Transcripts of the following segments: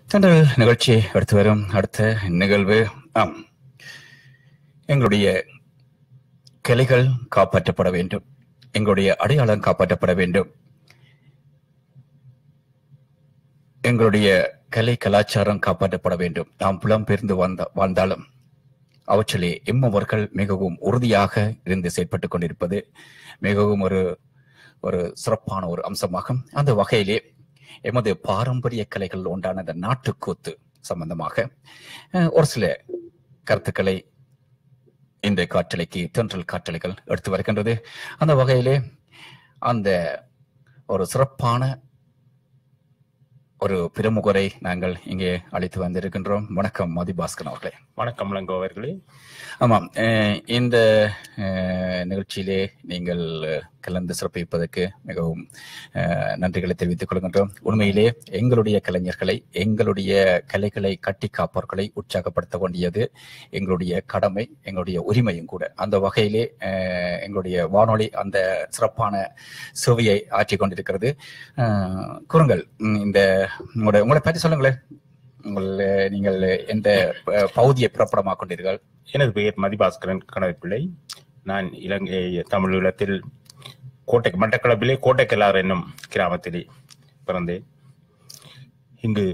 தண்டல் நிகழ்ச்சி அடுத்து வரும் அடுத்த நிகழ்வு ஆம் எங்களுடைய கிளைகள் காப்பாற்றப்பட வேண்டும் எங்களுடைய அடையாளம் காப்பாற்றப்பட வேண்டும் எங்களுடைய கலை கலாச்சாரம் காப்பாற்றப்பட வேண்டும் நாம் புலம்பெயர்ந்து வந்த வாழ்ந்தாலும் அவற்றிலே எம்மவர்கள் மிகவும் உறுதியாக இருந்து செயற்பட்டுக் கொண்டிருப்பது மிகவும் ஒரு ஒரு சிறப்பான ஒரு அம்சமாகும் அந்த வகையிலே எமது பாரம்பரிய கலைகள் உண்டான இந்த நாட்டுக்கூத்து சம்பந்தமாக அஹ், ஒரு சில கருத்துக்களை இந்த காற்றலைக்கு தென்றல் காற்றலைகள் எடுத்து வருகின்றது அந்த வகையிலே அந்த ஒரு சிறப்பான ஒரு பிரமுகரை நாங்கள் இங்கே அழைத்து வந்திருக்கின்றோம் வணக்கம் மதிபாஸ்கர் அவர்களே வணக்கம் இளங்கோ அவர்களே ஆமாம் அஹ், இந்த அஹ், நிகழ்ச்சியிலே நீங்கள் கலந்து சிறப்பிப்பதற்கு மிகவும் அஹ், நன்றிகளை தெரிவித்துக் கொள்கின்றோம் உண்மையிலே எங்களுடைய கலைஞர்களை எங்களுடைய கலைகளை கட்டி காப்பவர்களை உற்சாகப்படுத்த வேண்டியது எங்களுடைய கடமை எங்களுடைய உரிமையும் கூட அந்த வகையிலே அஹ், எங்களுடைய வானொலி அந்த சிறப்பான சேவையை ஆற்றிக் கொண்டிருக்கிறது அஹ், கூறுங்கள் உம், இந்த உங்களோட உங்களை பற்றி சொல்லுங்களேன் உங்கள் நீங்கள் எந்த அஹ், பகுதியை புறப்படமாக கொண்டீர்கள் எனது பெயர் மதிபாஸ்கரன் கணவப்பிள்ளை நான் இலங்கை தமிழீழத்தில் கோட்டை மட்டக்களப்பிலே கோட்டைக்கல்லார் என்னும் கிராமத்திலே பிறந்தேன் இங்கு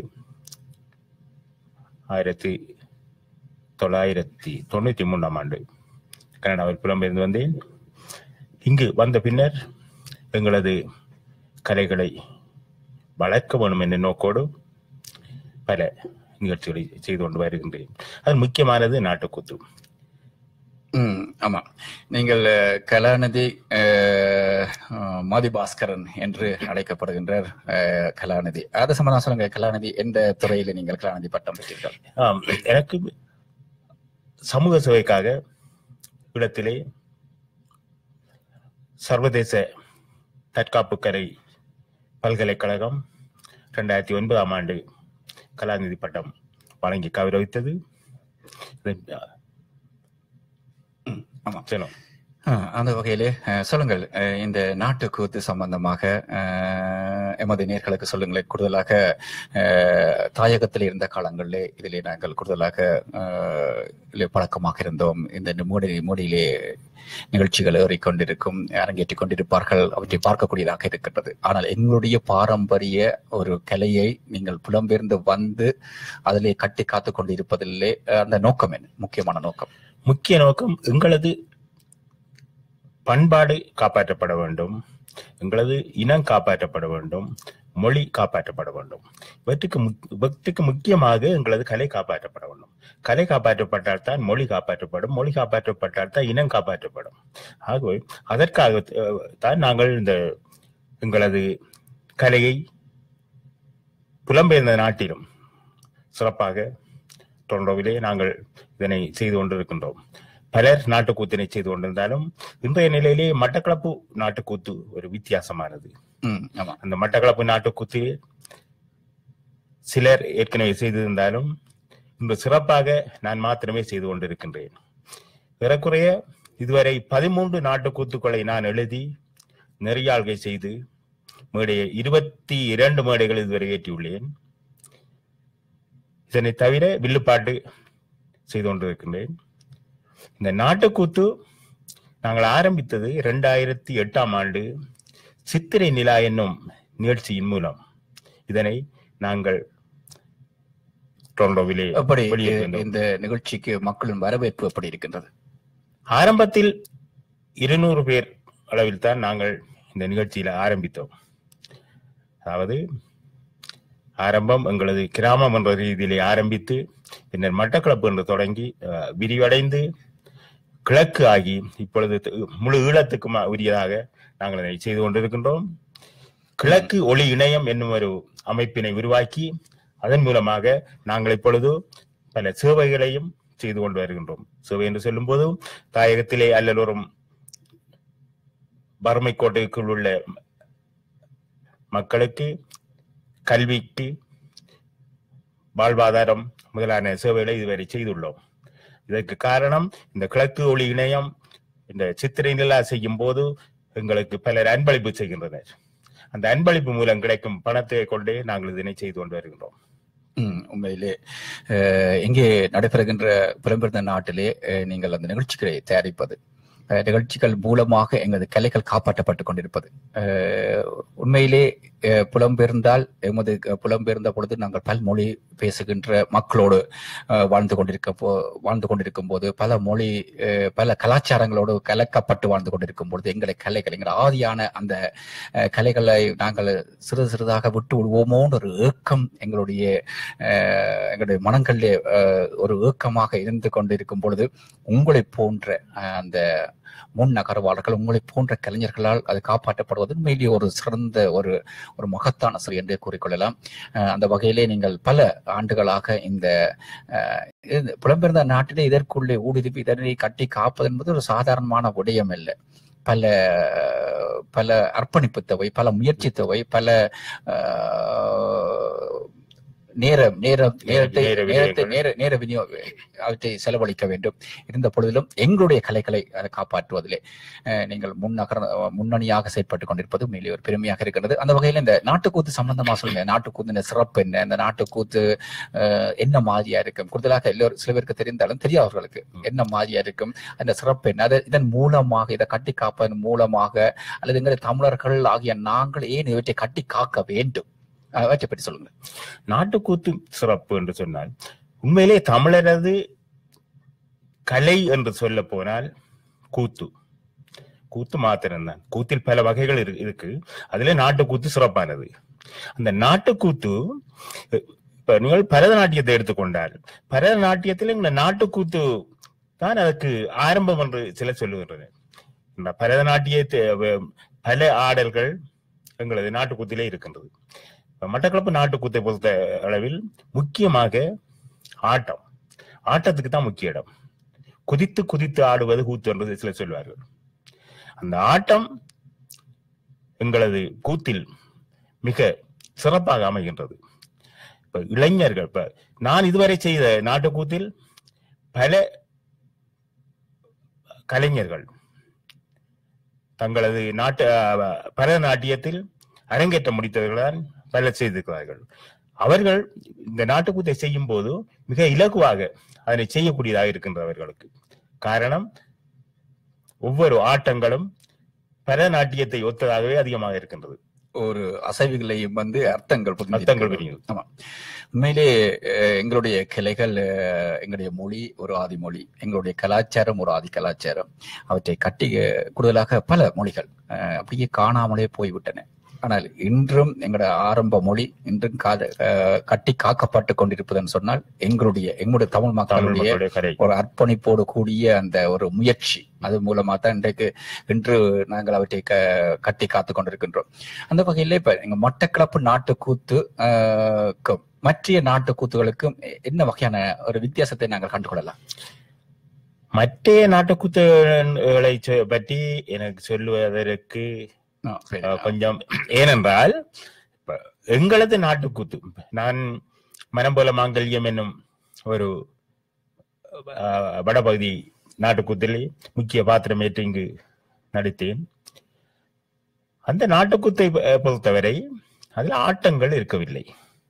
ஆயிரத்தி தொள்ளாயிரத்தி தொண்ணூத்தி மூணாம் ஆண்டு கனடாவில் புலம்பெயர்ந்து வந்தேன் இங்கு வந்த பின்னர் எங்களது கலைகளை வளர்க்க வேண்டும் என்ற நோக்கோடு பல நிகழ்ச்சிகளை செய்து கொண்டு வருகின்றேன் அது முக்கியமானது நாட்டுக்கூத்து ம் ஆமா நீங்கள் அஹ், கலாநிதி அஹ், அஹ், மதிபாஸ்கரன் என்று அழைக்கப்படுகின்றார் அஹ், கலாநிதி அது சம்பந்தம் சொல்லுங்க கலாநிதி எந்த துறையில நீங்கள் கலாநிதி பட்டம் பெற்றீர்கள் ஆம், எனக்கு சமூக சேவைக்காக இடத்திலே சர்வதேச தற்காப்பு கலை பல்கலைக்கழகம் ரெண்டாயிரத்தி ஒன்பதாம் ஆண்டு கலாநிதி பட்டம் வழங்கி கௌரவித்தது இது, ஆமா சொல்லும். அஹ், அந்த வகையிலே அஹ், சொல்லுங்கள் அஹ், இந்த நாட்டுக்கூத்து சம்பந்தமாக அஹ், எமது நேர்களுக்கு சொல்லுங்களேன் கூடுதலாக அஹ், தாயகத்தில் இருந்த காலங்களிலே இதிலே நாங்கள் கூடுதலாக அஹ், இதிலே பழக்கமாக இருந்தோம் இந்த மூடி மூடியிலே நிகழ்ச்சிகள் ஏறிக்கொண்டிருக்கும் அரங்கேற்றிக் கொண்டிருப்பார்கள் அவற்றை பார்க்கக்கூடியதாக இருக்கின்றது ஆனால் எங்களுடைய பாரம்பரிய ஒரு கலையை நீங்கள் புலம்பெயர்ந்து வந்து அதிலே கட்டி காத்துக் கொண்டிருப்பதிலே அஹ், அந்த நோக்கம் என்ன முக்கியமான நோக்கம் முக்கிய நோக்கம் எங்களது பண்பாடு காப்பாற்றப்பட வேண்டும் எங்களது இனம் காப்பாற்றப்பட வேண்டும் மொழி காப்பாற்றப்பட வேண்டும் இவற்றுக்கு முக்- இவற்றுக்கு முக்கியமாக எங்களது கலை காப்பாற்றப்பட வேண்டும் கலை காப்பாற்றப்பட்டால் தான் மொழி காப்பாற்றப்படும் மொழி காப்பாற்றப்பட்டால் தான் இனம் காப்பாற்றப்படும் ஆகவே அதற்காக அஹ், தான் நாங்கள் இந்த எங்களது கலையை புலம்பெயர்ந்த நாட்டிலும் சிறப்பாக டொரண்டோவிலே நாங்கள் இதனை செய்து கொண்டிருக்கின்றோம் பலர் நாட்டுக்கூத்தினை செய்து கொண்டிருந்தாலும் இன்றைய நிலையிலே மட்டக்களப்பு நாட்டுக்கூத்து ஒரு வித்தியாசமானது ம் ஆமா அந்த மட்டக்களப்பு நாட்டுக்கூத்து சிலர் ஏற்கனவே செய்திருந்தாலும் இன்று சிறப்பாக நான் மாத்திரமே செய்து கொண்டிருக்கின்றேன் ஏறக்குறைய இதுவரை பதிமூன்று நாட்டுக்கூத்துக்களை நான் எழுதி நெறியாள்கை செய்து மேடையை இருபத்தி இரண்டு மேடைகள் இதுவரை ஏற்றியுள்ளேன் இதனை தவிர வில்லுப்பாட்டு செய்து கொண்டிருக்கின்றேன் இந்த நாட்டுக்கூத்து நாங்கள் ஆரம்பித்தது இரண்டாயிரத்தி எட்டாம் ஆண்டு சித்திரை நிலா என்னும் நிகழ்ச்சியின் மூலம் இதனை நாங்கள் டொரண்டோவிலே எப்படி வெளியிட்டிருந்தோம். இந்த நிகழ்ச்சிக்கு மக்களின் வரவேற்பு எப்படி இருக்கின்றது ஆரம்பத்தில் இருநூறு பேர் அளவில் தான் நாங்கள் இந்த நிகழ்ச்சியில ஆரம்பித்தோம் அதாவது ஆரம்பம் எங்களது கிராமம் என்ற ரீதியிலே ஆரம்பித்து பின்னர் மட்டக்களப்பு என்று தொடங்கி அஹ், விரிவடைந்து கிழக்கு ஆகி இப்பொழுது த- முழு ஈழத்துக்கும் உரியதாக நாங்கள் அதை செய்து கொண்டிருக்கின்றோம் கிழக்கு ஒளி இணையம் என்னும் ஒரு அமைப்பினை உருவாக்கி அதன் மூலமாக நாங்கள் இப்பொழுது பல சேவைகளையும் செய்து கொண்டு வருகின்றோம் சேவை என்று சொல்லும் போது தாயகத்திலே அல்லலோரும் வறுமை கோட்டைக்குள் உள்ள மக்களுக்கு கல்விக்கு வாழ்வாதாரம் முதலான சேவைகளை இதுவரை செய்துள்ளோம் இதற்கு காரணம் இந்த கிழக்கு ஒளி இணையம் இந்த சித்திரை நிலா செய்யும் போது எங்களுக்கு பலர் அன்பளிப்பு செய்கின்றனர் அந்த அன்பளிப்பு மூலம் கிடைக்கும் பணத்தை கொண்டே நாங்கள் இதனை செய்து கொண்டு வருகின்றோம் ம், உண்மையிலே அஹ், இங்கே நடைபெறுகின்ற புலம்பெயர்ந்த நாட்டிலே அஹ், நீங்கள் அந்த நிகழ்ச்சிகளை தயாரிப்பது அஹ், நிகழ்ச்சிகள் மூலமாக எங்களது கலைகள் காப்பாற்றப்பட்டுக் கொண்டிருப்பது அஹ், உண்மையிலே அஹ், புலம்பெயர்ந்தால் எமது க- புலம்பெயர்ந்த பொழுது நாங்கள் பல்மொழி பேசுகின்ற மக்களோடு அஹ், வாழ்ந்து கொண்டிருக்க போ வாழ்ந்து கொண்டிருக்கும் போது பல மொழி அஹ், பல கலாச்சாரங்களோடு கலக்கப்பட்டு வாழ்ந்து கொண்டிருக்கும் பொழுது எங்களை கலைகள் எங்கள் ஆதியான அந்த அஹ், கலைகளை நாங்கள் சிறு சிறிதாக விட்டு விடுவோமோன்னு ஒரு ஏக்கம் எங்களுடைய அஹ், எங்களுடைய மனங்களிலே அஹ், ஒரு ஏக்கமாக இருந்து கொண்டிருக்கும் பொழுது உங்களை போன்ற அஹ், அந்த முன் நகர்வாளர்கள் உங்களை போன்ற கலைஞர்களால் அது காப்பாற்றப்படுவது உண்மையிலேயே ஒரு சிறந்த ஒரு ஒரு மகத்தான செயல் என்றே கூறிக்கொள்ளலாம் அஹ், அந்த வகையிலே நீங்கள் பல ஆண்டுகளாக இந்த அஹ், இது புலம்பெயர்ந்த நாட்டிலே இதற்குள்ளே ஊடுருவி இதனை கட்டி காப்பது என்பது ஒரு சாதாரணமான விடயம் இல்லை பல பல அர்ப்பணிப்பு தேவை பல முயற்சி தேவை பல அஹ், நேரம் நேரம் நேரத்தை நேர நேரத்தை விரயங்கள். நேர நேர விநியோக அவற்றை செலவழிக்க வேண்டும் இருந்த பொழுதிலும் எங்களுடைய கலைகளை அதை காப்பாற்றுவதிலே அஹ், நீங்கள் முன்னகர முன்னணியாக செயற்பட்டுக் கொண்டிருப்பது உண்மையிலே ஒரு பெருமையாக இருக்கிறது அந்த வகையில் இந்த நாட்டுக்கூத்து சம்பந்தமா சொல்லுங்க நாட்டுக்கூத்து இந்த சிறப்பு என்ன இந்த நாட்டுக்கூத்து அஹ், என்ன மாதிரியா இருக்கும் கூடுதலாக எல்லோரும் சில பேருக்கு தெரிந்தாலும் தெரியாதவர்களுக்கு என்ன மாதிரியா இருக்கும் அந்த சிறப்பு என்ன அது இதன் மூலமாக இதை கட்டி காப்பதன் மூலமாக அல்லது எங்களை தமிழர்கள் ஆகிய நாங்கள் ஏன் இவற்றை கட்டி காக்க வேண்டும் அவற்றை பற்றி சொல்லுங்க நாட்டுக்கூத்து சிறப்பு என்று சொன்னால் உண்மையிலே தமிழரது கலை என்று சொல்ல போனால் கூத்து கூத்து மாத்திரம்தான் கூத்தில் பல வகைகள் இரு- இருக்கு அதுல நாட்டுக்கூத்து சிறப்பானது அந்த நாட்டுக்கூத்து இப்ப நீங்கள் பரதநாட்டியத்தை எடுத்துக்கொண்டால் பரதநாட்டியத்தில் இந்த நாட்டுக்கூத்து தான் அதற்கு ஆரம்பம் என்று சில சொல்லுகின்றன இந்த பரதநாட்டியத்தை வ- பல ஆடல்கள் எங்களது நாட்டுக்கூத்திலே இருக்கின்றது இப்ப மட்டக்களப்பு நாட்டுக்கூத்தை பொறுத்த அளவில் முக்கியமாக ஆட்டம் ஆட்டத்துக்கு தான் முக்கிய இடம் குதித்து குதித்து ஆடுவது கூத்து என்று சிலர் சொல்வார்கள் அந்த ஆட்டம் எங்களது கூத்தில் மிக சிறப்பாக அமைகின்றது இப்ப இளைஞர்கள் இப்ப நான் இதுவரை செய்த நாட்டுக்கூத்தில் பல கலைஞர்கள் தங்களது நாட்டு அஹ், பரதநாட்டியத்தில் அரங்கேற்ற முடித்தவர்கள்தான் பலர் செய்திருக்கிறார்கள் அவர்கள் இந்த நாட்டுக்கூத்தை செய்யும் போது மிக இலகுவாக அதனை செய்யக்கூடியதாக இருக்கின்றவர்களுக்கு காரணம் ஒவ்வொரு ஆட்டங்களும் பரதநாட்டியத்தை ஒத்ததாகவே அதிகமாக இருக்கின்றது ஒரு அசைவுகளையும் வந்து அர்த்தங்கள் புரிந்து அர்த்தங்கள் இருக்கிறது. புரியும். ஆமா உண்மையிலே அஹ், எங்களுடைய கிளைகள் அஹ், எங்களுடைய மொழி ஒரு ஆதி மொழி எங்களுடைய கலாச்சாரம் ஒரு ஆதி கலாச்சாரம் அவற்றை கட்டி அஹ், கூடுதலாக பல மொழிகள் அஹ், அப்படியே காணாமலே போய்விட்டன ஆனால் இன்றும் எங்களுடைய ஆரம்ப மொழி இன்றும் காத அஹ், கட்டி காக்கப்பட்டு கொண்டிருப்பதுன்னு சொன்னால் எங்களுடைய எங்களுடைய தமிழ் தமிழ் மக்களுடைய மக்களுடைய கலை ஒரு அர்ப்பணிப்போடு கூடிய அந்த ஒரு முயற்சி அது மூலமா தான் இன்றைக்கு இன்று நாங்கள் அவற்றை க கட்டி காத்து கொண்டிருக்கின்றோம் அந்த வகையில இப்ப எங்க மட்டக்களப்பு நாட்டுக்கூத்து ஆஹ், க்கும் மற்ற நாட்டுக்கூத்துகளுக்கும் என்ன வகையான ஒரு வித்தியாசத்தை நாங்கள் கண்டுகொள்ளலாம் மற்ற நாட்டுக்கூத்துகளை சொ- பற்றி எனக்கு சொல்லுவதற்கு ஆ, சரி. அஹ், கொஞ்சம் ஏனென்றால் இப்ப எங்களது நாட்டுக்கூத்து நான் மனம் போல மாங்கல்யம் என்னும் ஒரு அஹ், வடபகுதி நாட்டுக்கூத்தில் முக்கிய பாத்திரம் ஏற்று இங்கு நடித்தேன் அந்த நாட்டுக்கூத்தை அஹ், பொறுத்தவரை அதில் ஆட்டங்கள் இருக்கவில்லை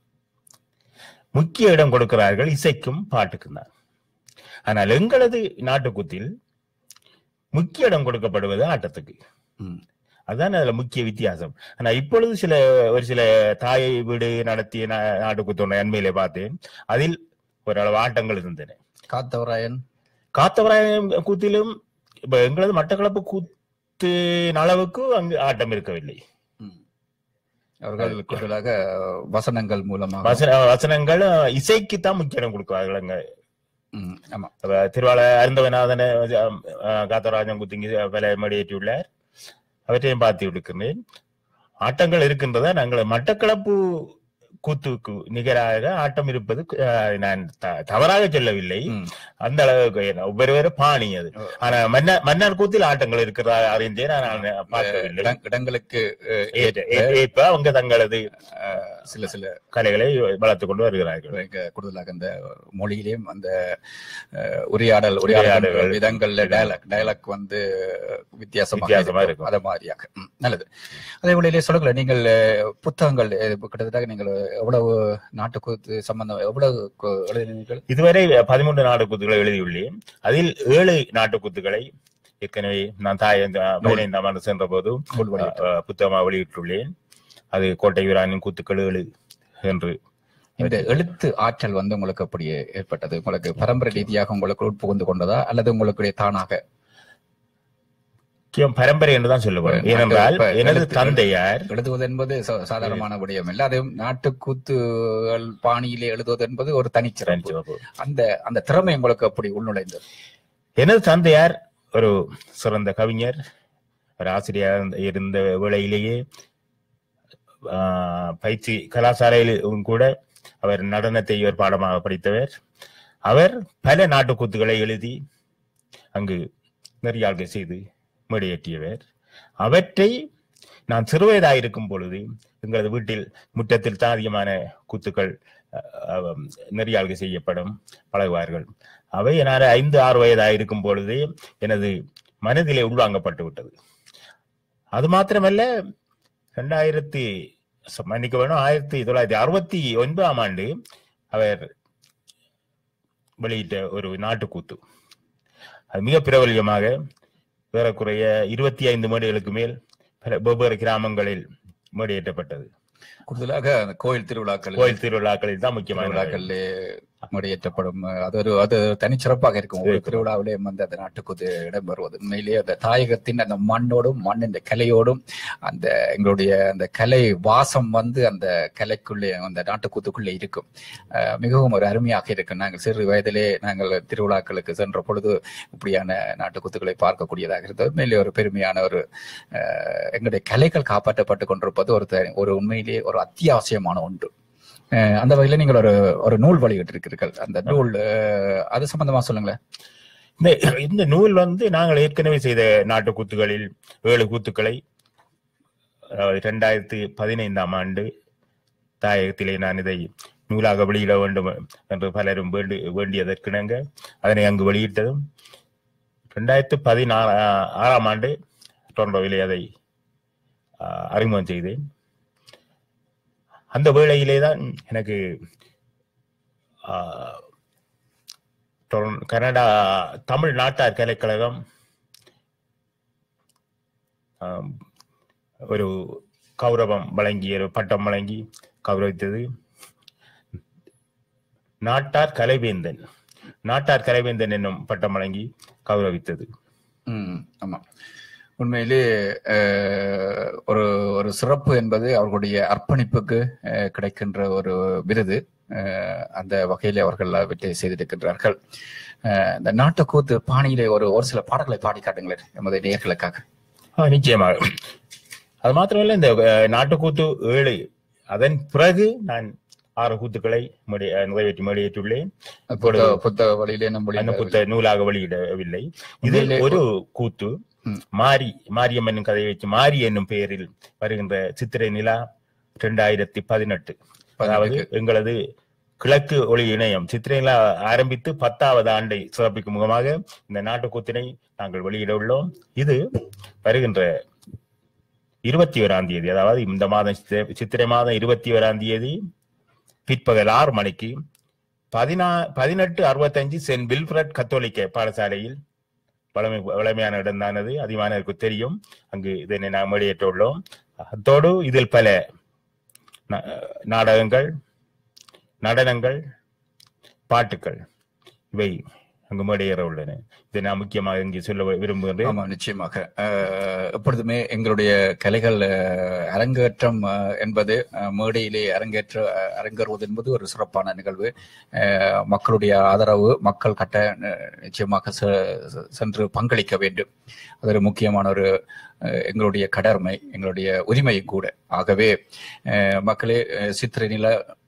முக்கிய இடம் கொடுக்கிறார்கள் இசைக்கும் பாட்டுக்கும் தான் ஆனால் எங்களது நாட்டுக்கூத்தில் முக்கிய இடம் கொடுக்கப்படுவது ஆட்டத்துக்கு ம். அதுதான் அதுல முக்கிய வித்தியாசம் ஆனா இப்பொழுது சில ஒரு சில தாயை வீடு நடத்திய நா- நாட்டுக்கூத்தோட அண்மையிலே பார்த்தேன் அதில் ஓரளவு ஆட்டங்கள் இருந்தன காத்தவராயன் காத்தவராயன் கூத்திலும் இப்ப எங்களது மட்டக்களப்பு கூத்து அளவுக்கு அங்கு ஆட்டம் இருக்கவில்லை ம். அவர்கள் கூடுதலாக வசனங்கள் மூலமாக வசன வசனங்கள் இசைக்கு தான் முக்கிய இடம் கொடுக்கிறார்கள் அங்க ம், ஆமா அப்ப திருவாள அருந்தவநாதன காத்தவராஜன் கூத்திங்க விலை மடியேற்றியுள்ளார் அவற்றையும் பார்த்து இருக்கிறேன் ஆட்டங்கள் இருக்கின்றதா நாங்கள் மட்டக்களப்பு கூத்துக்கு நிகராக ஆட்டம் இருப்பது அஹ், நான் த- தவறாக சொல்லவில்லை ம். அந்த அளவுக்கு ஏன்னா, ஒவ்வொரு பாணி அது ஆனா மன்னர் மன்னர் கூத்தில் ஆட்டங்கள் இருக்கிறதா அறிந்தே நான் பார்க்கவில்லை இடம்- இடங்களுக்கு அஹ், ஏற்ற- ஏ- ஏற்ப அவங்க தங்களது அஹ், சில சில கலைகளை வளர்த்து கொண்டு வருகிறார்கள் இங்க கூடுதலாக அந்த மொழியிலேயும் அந்த அஹ், உரையாடல் உரையாடல் உரையாடல்கள். விதங்கள்ல டயலாக் டயலாக் வந்து வித்தியாசமா வித்தியாசமா இருக்கும். அத மாதிரியாக ம், நல்லது அதே வழியிலே சொல்லுங்களேன் நீங்கள் அஹ், புத்தகங்கள் அஹ், இப்ப கிட்டத்தட்ட நீங்கள் எவ்வளவு நாட்டுக்கூத்து சம்பந்தம் எவ்வளவு கு- எழுதினீர்கள் இதுவரை பதிமூன்று நாட்டுக்கூத்துகளை எழுதியுள்ளேன் அதில் ஏழு நாட்டுக்கூத்துகளை ஏற்கனவே நான் தாய் பதினைந்தாம் ஆண்டு சென்ற போது நூல் வெளியிட்டு. அஹ், புத்தகமாக வெளியிட்டுள்ளேன் அது கோட்டை வீரானின் கூத்துக்கள் ஏழு என்று இந்த எழுத்து ஆற்றல் வந்து உங்களுக்கு அப்படி ஏற்பட்டது உங்களுக்கு பரம்பரை ரீதியாக உங்களுக்கு உட்புகுந்து கொண்டதா அல்லது உங்களுக்கு தானாக முக்கியம் பரம்பரை என்றுதான் சொல்லுவேன் இப்ப ஏனென்றால் இப்ப எனது எழுத்து- தந்தையார் எழுதுவது என்பது சா- சாதாரணமான விடயம் இல்லை அது நாட்டுக்கூத்துகள் பாணியிலே எழுதுவது என்பது ஒரு தனிச்சிறப்பு சிறப்பு. அந்த அந்த திறமை உங்களுக்கு அப்படி உள்நுழைந்தது எனது தந்தையார் ஒரு சிறந்த கவிஞர் ஒரு ஆசிரியர் இருந்த- இருந்த வேளையிலேயே ஆஹ், பயிற்சி கலாசாலையிலும் கூட அவர் நடனத்தை ஒரு பாடமாக படித்தவர் அவர் பல நாட்டுக்கூத்துகளை எழுதி அங்கு நெறியாள்கை செய்து மேடையேற்றியவர் அவற்றை நான் சிறுவயதாயிருக்கும் பொழுது எங்களது வீட்டில் முற்றத்தில் தான் அதிகமான கூத்துக்கள் அஹ், நெறியாள்கை செய்யப்படும் பழகுவார்கள் அவை நான் ஐந்து ஆறு வயதாயிருக்கும் பொழுதே எனது மனதிலே உள்வாங்கப்பட்டு விட்டது அது மாத்திரமல்ல ரெண்டாயிரத்தி ச- மன்னிக்க வேணும் ஆயிரத்தி தொள்ளாயிரத்தி அறுபத்தி ஒன்பதாம் ஆண்டு அவர் வெளியிட்ட ஒரு நாட்டுக்கூத்து அது மிக பிரபல்யமாக ஏறக்குறைய இருபத்தி ஐந்து மேடைகளுக்கு மேல் பல வெவ்வேறு கிராமங்களில் மேடையேற்றப்பட்டது கூடுதலாக அந்த கோயில் திருவிழாக்கள் கோயில் திருவிழாக்களில் தான் முக்கியமான திருவிழாக்களிலே முறையேற்றப்படும் அது ஒரு அது தனிச்சிறப்பாக இருக்கும் ஒரு இருக்கும். திருவிழாவிலே வந்து அந்த நாட்டுக்கூத்து இடம்பெறுவது உண்மையிலேயே அந்த தாயகத்தின் அந்த மண்ணோடும் மண்ணின் கலையோடும் அந்த எங்களுடைய அந்த கலை வாசம் வந்து அந்த கலைக்குள்ளே அந்த நாட்டுக்கூத்துக்குள்ளே இருக்கும் அஹ் மிகவும் ஒரு அருமையாக இருக்கும் நாங்கள் சிறு வயதிலே நாங்கள் திருவிழாக்களுக்கு சென்ற பொழுது இப்படியான நாட்டுக்கூத்துக்களை பார்க்கக்கூடியதாக இருந்தது உண்மையிலே ஒரு பெருமையான ஒரு அஹ், எங்களுடைய கலைகள் காப்பாற்றப்பட்டு கொண்டிருப்பது ஒரு த- ஒரு உண்மையிலேயே ஒரு அத்தியாவசியமான ஒன்று அஹ் அந்த வகையில நீங்கள் ஒரு ஒரு நூல் வெளியிட்டு இருக்கிறீர்கள் அந்த நூல் அஹ், அது சம்பந்தமா சொல்லுங்களேன் இந்த இந்த நூல் வந்து நாங்கள் ஏற்கனவே செய்த நாட்டு கூத்துகளில் ஏழு கூத்துக்களை அதாவது இரண்டாயிரத்தி பதினைந்தாம் ஆண்டு தாயகத்திலே நான் இதை நூலாக வெளியிட வேண்டும் என்று பலரும் வேண்டு வேண்டியதற்கிணங்க அதனை அங்கு வெளியிட்டதும் ரெண்டாயிரத்தி பதினாறு ஆறாம் ஆண்டு டொரண்டோவிலே அதை ஆஹ், அறிமுகம் செய்தேன் அந்த வேளையிலே தான் எனக்கு ஆஹ், டொரன்- கனடா தமிழ் நாட்டார் கலைக்கழகம் ஆம், ஒரு கௌரவம் வழங்கிய ஒரு பட்டம் வழங்கி கௌரவித்தது நாட்டார் கலைவேந்தன் நாட்டார் கலைவேந்தன் என்னும் பட்டம் வழங்கி கௌரவித்தது ம் ஆமா உண்மையிலே அஹ், ஒரு ஒரு சிறப்பு என்பது அவர்களுடைய அர்ப்பணிப்புக்கு அஹ், கிடைக்கின்ற ஒரு விருது அஹ், அந்த வகையிலே அவர்கள் வெற்றி செய்திருக்கின்றார்கள் அஹ், இந்த நாட்டுக்கூத்து பாணியிலே ஒரு ஒரு சில பாடல்களை பாடி காட்டுங்களேன் எமது நேயர்களுக்காக ஆ, நிச்சயமாக அது மாத்திரமல்ல இந்த அஹ், நாட்டுக்கூத்து ஏழு அதன் பிறகு நான் ஆறு கூத்துக்களை மேடை- அஹ், நிறைவேற்றி மேடையேற்றுள்ளேன் இப்பொழுது புத்தக புத்தக வழியிலே அந்த நம்முடைய புத்த நூலாக வெளியிடவில்லை இதில் உண்மையிலே ஒரு கூத்து ம். மாரி மாரியம் என்னும் கதையை வச்சு மாரி என்னும் பெயரில் வருகின்ற சித்திரை நிலா இரண்டாயிரத்தி பதினெட்டு அதாவது எங்களது கிழக்கு ஒளி இணையம் சித்திரை நிலா ஆரம்பித்து பத்தாவது ஆண்டை சிறப்பிக்கும் முகமாக இந்த நாட்டுக்கூத்தினை நாங்கள் வெளியிட உள்ளோம் இது வருகின்ற இருபத்தி ஓராம் தேதி அதாவது இந்த மாதம் சித்திரை- சித்திரை மாதம் இருபத்தி ஓராம் தேதி பிற்பகல் ஆறு மணிக்கு பதினா பதினெட்டு அறுபத்தஞ்சு சென்ட் வில்ஃபிரட் கத்தோலிக்க பாடசாலையில் பழமை பழமையான இடம்தானது அதிகமானவருக்கு தெரியும் அங்கு இதனை நாம் வெளியேற்ற உள்ளோம் அத்தோடு இதில் பல நா- நாடகங்கள் நடனங்கள் பாட்டுக்கள் இவை அங்கு மேடையேற உள்ளன இதை நான் முக்கியமாக இங்கே சொல்ல விரும்புகின்றேன் ஆமா நிச்சயமாக அஹ், எப்பொழுதுமே எங்களுடைய கலைகள் அஹ், அரங்கேற்றம் அஹ், என்பது அஹ், மேடையிலே அரங்கேற்ற அஹ், அரங்கேறுவது என்பது ஒரு சிறப்பான நிகழ்வு அஹ், மக்களுடைய ஆதரவு மக்கள் கட்ட அஹ், நிச்சயமாக செ- சென்று பங்களிக்க வேண்டும் அது ஒரு முக்கியமான ஒரு அஹ், எங்களுடைய கடமை எங்களுடைய உரிமை கூட ஆகவே அஹ், மக்களே அஹ், சித்திரை நில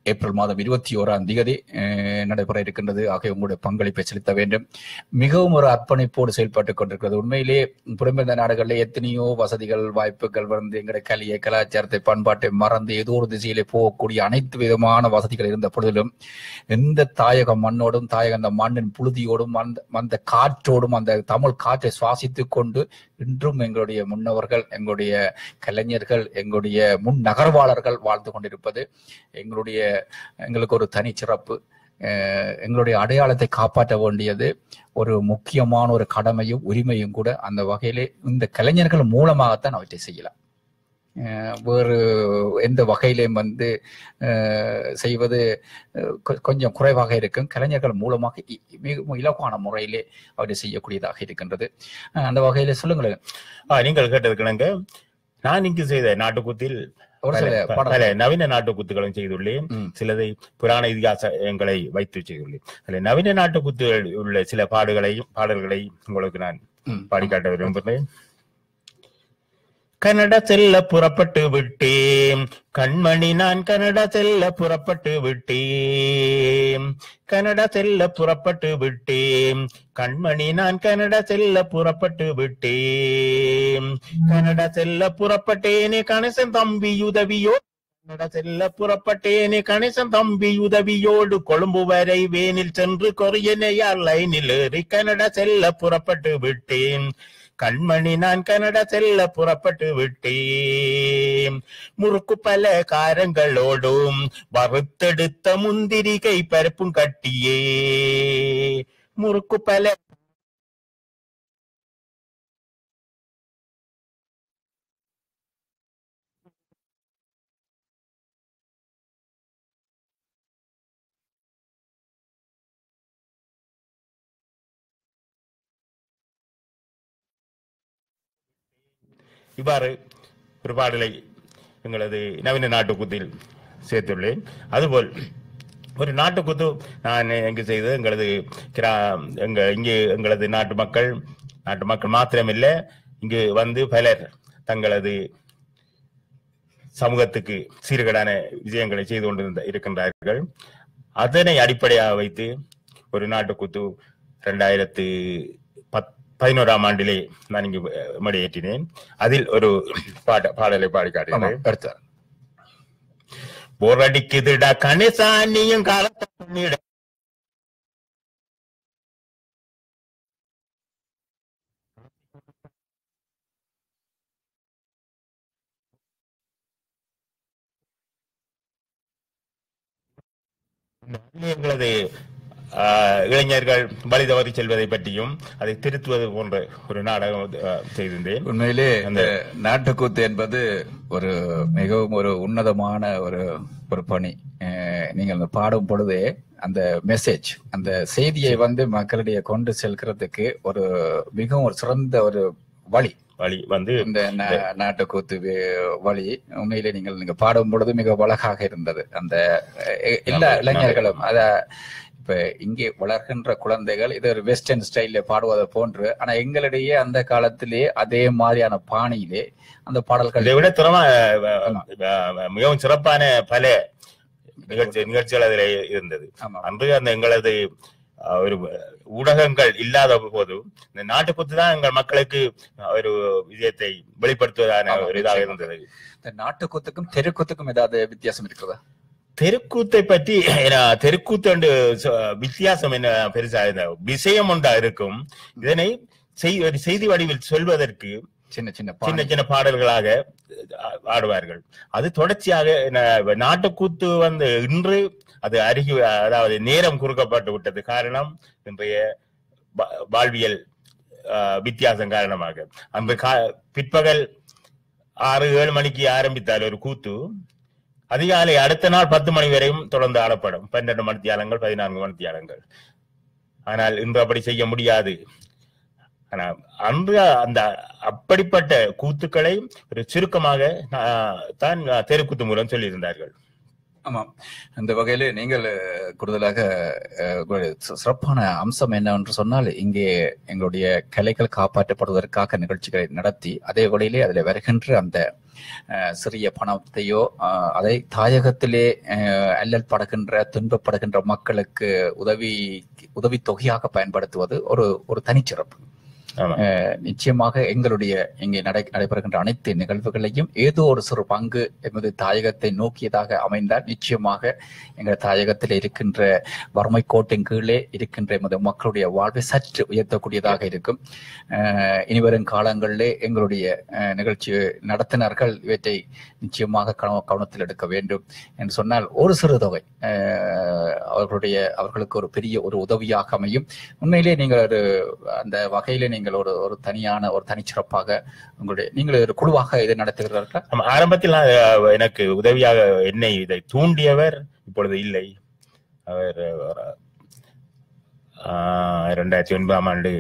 ஏப்ரல் மாதம் இருபத்தி ஓராம் தேதி அஹ், நடைபெற இருக்கின்றது ஆகிய உங்களுடைய பங்களிப்பை செலுத்த வேண்டும் மிகவும் ஒரு அர்ப்பணிப்போடு செயல்பட்டுக் கொண்டிருக்கிறது உண்மையிலே புறம்பெயர்ந்த நாடுகளில் எத்தனையோ வசதிகள் வாய்ப்புகள் வந்து எங்களுடைய கலியை கலாச்சாரத்தை பண்பாட்டை மறந்து ஏதோ ஒரு திசையிலே போகக்கூடிய அனைத்து விதமான வசதிகள் இருந்த பொழுதிலும் எந்த தாயக மண்ணோடும் தாயக அந்த மண்ணின் புழுதியோடும் அந்த அந்த காற்றோடும் அந்த தமிழ் காற்றை சுவாசித்துக் கொண்டு இன்றும் எங்களுடைய முன்னவர்கள் எங்களுடைய கலைஞர்கள் எங்களுடைய முன் நகர்வாளர்கள் வாழ்ந்து கொண்டிருப்பது எங்களுடைய எங்களுக்கு ஒரு தனிச்சிறப்பு அஹ் எங்களுடைய அடையாளத்தை காப்பாற்ற வேண்டியது ஒரு முக்கியமான ஒரு கடமையும் உரிமையும் கூட அந்த வகையிலே இந்த கலைஞர்கள் மூலமாகத்தான் அவற்றை செய்யலாம் அஹ் வேறு எந்த வகையிலையும் வந்து அஹ் செய்வது அஹ் கொ- கொஞ்சம் குறைவாக இருக்கும் கலைஞர்கள் மூலமாக இ- மிகவும் இலகுவான முறையிலே அவற்றை செய்யக்கூடியதாக இருக்கின்றது அஹ் அந்த வகையில சொல்லுங்களேன் ஆ, நீங்கள் கேட்டதுக்கிணங்க நான் இங்கு செய்த நாட்டுக்கூத்தில் ஒரு சில பல- பாடல்கள். பல நவீன நாட்டுக்கூத்துகளும் செய்துள்ளேன் ம். சிலதை புராண இதிகாசங்களை வைத்து செய்துள்ளேன் அதில் நவீன நாட்டுக்கூத்துகள் உள்ள சில பாடுகளையும் பாடல்களை உங்களுக்கு நான் ம். பாடிக்காட்ட விரும்புகிறேன் கனடா செல்ல புறப்பட்டு விட்டேன் கண்மணி நான் கனடா செல்ல புறப்பட்டு விட்டேன் கனடா செல்ல புறப்பட்டு விட்டேன் கண்மணி நான் கனடா செல்ல புறப்பட்டு விட்டேன் கனடா செல்ல புறப்பட்டேனே கணேசன் தம்பி உதவியோ கனடா செல்ல புறப்பட்டேனே கணேசன் தம்பி உதவியோடு கொழும்பு வரை வேனில் சென்று கொரியனையார் லைனில் ஏறி கனடா செல்ல புறப்பட்டு விட்டேன் கண்மணி நான் கனடா செல்ல புறப்பட்டு விட்டேன் முறுக்கு பல காரங்களோடும் வறுத்தெடுத்த முந்திரிகை பருப்பும் கட்டியே முறுக்கு பல இவ்வாறு ஒரு பாடலை எங்களது நவீன நாட்டுக்கூத்தில் சேர்த்துள்ளேன் அதுபோல் ஒரு நாட்டுக்கூத்து நான் இங்கு செய்தது எங்களது கிரா எங்க இங்கே எங்களது நாட்டு மக்கள் நாட்டு மக்கள் மாத்திரமில்லை இங்கு வந்து பலர் தங்களது சமூகத்துக்கு சீர்கேடான விஷயங்களை செய்து கொண்டிருந்த இருக்கின்றார்கள் அதனை அடிப்படையாக வைத்து ஒரு நாட்டுக்கூத்து இரண்டாயிரத்து பத் பதினோராம் ஆண்டிலே நான் இங்கு மடியேற்றினேன் அதில் ஒரு பாட பாடலை பாடி ஆமா, காட்டினேன் அடுத்த போரடிக்குதுடா கணேசானியும் காலத்தை பண்ணிட எங்களது ஆஹ், இளைஞர்கள் வழி தவறி செல்வதை பற்றியும் அதை திருத்துவது போன்ற ஒரு நாடகம் ஆஹ், செய்திருந்தேன் உண்மையிலே அந்த- இந்த நாட்டுக்கூத்து என்பது ஒரு மிகவும் ஒரு உன்னதமான ஒரு ஒரு பணி அஹ் நீங்கள் அந்த பாடும் பொழுதே அந்த மெசேஜ் அந்த செய்தியை வந்து மக்களிடையே கொண்டு செல்கிறதுக்கு ஒரு மிகவும் ஒரு சிறந்த ஒரு வழி வழி வந்து இந்த நா- நாட்டுக்கூத்து வே- வழி உண்மையிலே நீங்கள் நீங்க பாடும் பொழுது மிக அழகாக இருந்தது அந்த அஹ், எல்லா ஆமா, இளைஞர்களும் அத இப்ப இங்கே வளர்கின்ற குழந்தைகள் இது ஒரு வெஸ்டர்ன் ஸ்டைல்ல பாடுவதை போன்று ஆனா எங்களிடையே அந்த காலத்திலே அதே மாதிரியான பாணியிலே அந்த பாடல்கள் இதை விட திறமா மிகவும் சிறப்பான பல நிகழ்ச்சி நிகழ்ச்சிகள் அதில் இருந்தது ஆமா அன்று அந்த எங்களது அஹ், ஒரு ஊடகங்கள் இல்லாத போது இந்த நாட்டுக்குத்து தான் எங்கள் மக்களுக்கு ஒரு விஜயத்தை வெளிப்படுத்துவதான ஆமா, ஒரு இதாக நிச்சயமா. இருந்தது இந்த நாட்டுக்கூத்துக்கும் தெருக்கூத்துக்கும் ஏதாவது வித்தியாசம் இருக்கிறதா தெருக்கூத்தை பற்றி ஏன்னா, தெருக்கூத்து என்று சொ- வித்தியாசம் என்ன பெருசா இந்த விஷயம் ஒன்றா இருக்கும் இதனை செய்- ஒரு செய்தி வடிவில் சொல்வதற்கு சின்ன சின்ன சின்ன பாணி சின்ன பாடல்களாக ஆ- ஆடுவார்கள் அது தொடர்ச்சியாக ந- நாட்டுக்கூத்து வந்து இன்று அது அருகி அதாவது நேரம் குறுக்கப்பட்டு விட்டது காரணம் இன்றைய வா- வாழ்வியல் ஆ, வித்தியாசம் காரணமாக அந்த கா- பிற்பகல் ஆறு ஏழு மணிக்கு ஆரம்பித்தால் ஒரு கூத்து அதிகாலை அடுத்த நாள் பத்து மணி வரையும் தொடர்ந்து ஆடப்படும் பன்னெண்டு மணித்தியாலங்கள் பதினான்கு மணித்தியாலங்கள் ஆனால் இன்று அப்படி செய்ய முடியாது ஆனா அன்று அந்த அப்படிப்பட்ட கூத்துக்களை ஒரு சுருக்கமாக ஆஹ், தான் தெருக்கூத்து மூலம் சொல்லியிருந்தார்கள் ஆமாம் அந்த வகையில நீங்கள் அஹ், கூடுதலாக அஹ், உங்களுடைய சி- சிறப்பான அம்சம் என்னவென்று சொன்னால் இங்கே எங்களுடைய கலைகள் காப்பாற்றப்படுவதற்காக நிகழ்ச்சிகளை நடத்தி அதே வழியிலே அதில் வருகின்ற அந்த அஹ், சிறிய பணத்தையோ அஹ், அதை தாயகத்திலே அஹ், அல்லல் படுகின்ற துன்பப்படுகின்ற மக்களுக்கு உதவி உதவி தொகையாக பயன்படுத்துவது ஒரு ஒரு தனிச்சிறப்பு ஆமா அஹ் நிச்சயமாக எங்களுடைய இங்கே நடை நடைபெறுகின்ற அனைத்து நிகழ்வுகளையும் ஏதோ ஒரு சிறு பங்கு எமது தாயகத்தை நோக்கியதாக அமைந்தால் நிச்சயமாக எங்கள் தாயகத்தில் இருக்கின்ற வறுமை கோட்டின் கீழே இருக்கின்ற எமது மக்களுடைய வாழ்வை சற்று உயர்த்தக்கூடியதாக இருக்கும் அஹ் இனிவரும் காலங்களிலே எங்களுடைய அஹ், நிகழ்ச்சி நடத்தினர்கள் இவற்றை நிச்சயமாக கவன- கவனத்தில் எடுக்க வேண்டும் என்று சொன்னால் ஒரு சிறு தொகை அஹ், அவர்களுடைய அவர்களுக்கு ஒரு பெரிய ஒரு உதவியாக அமையும் உண்மையிலே நீங்கள் ஒரு அந்த வகையிலே நீங்கள் ஒரு ஒரு தனியான ஒரு தனிச்சிறப்பாக உங்களுடைய நீங்கள் ஒரு குழுவாக இதை நடத்துகிறீர்களா ஆமா, ஆரம்பத்தில் நான், அஹ், எனக்கு உதவியாக என்னை இதை தூண்டியவர் இப்பொழுது இல்லை அவர் அஹ், ஆஹ், இரண்டாயிரத்தி ஒன்பதாம் ஆண்டு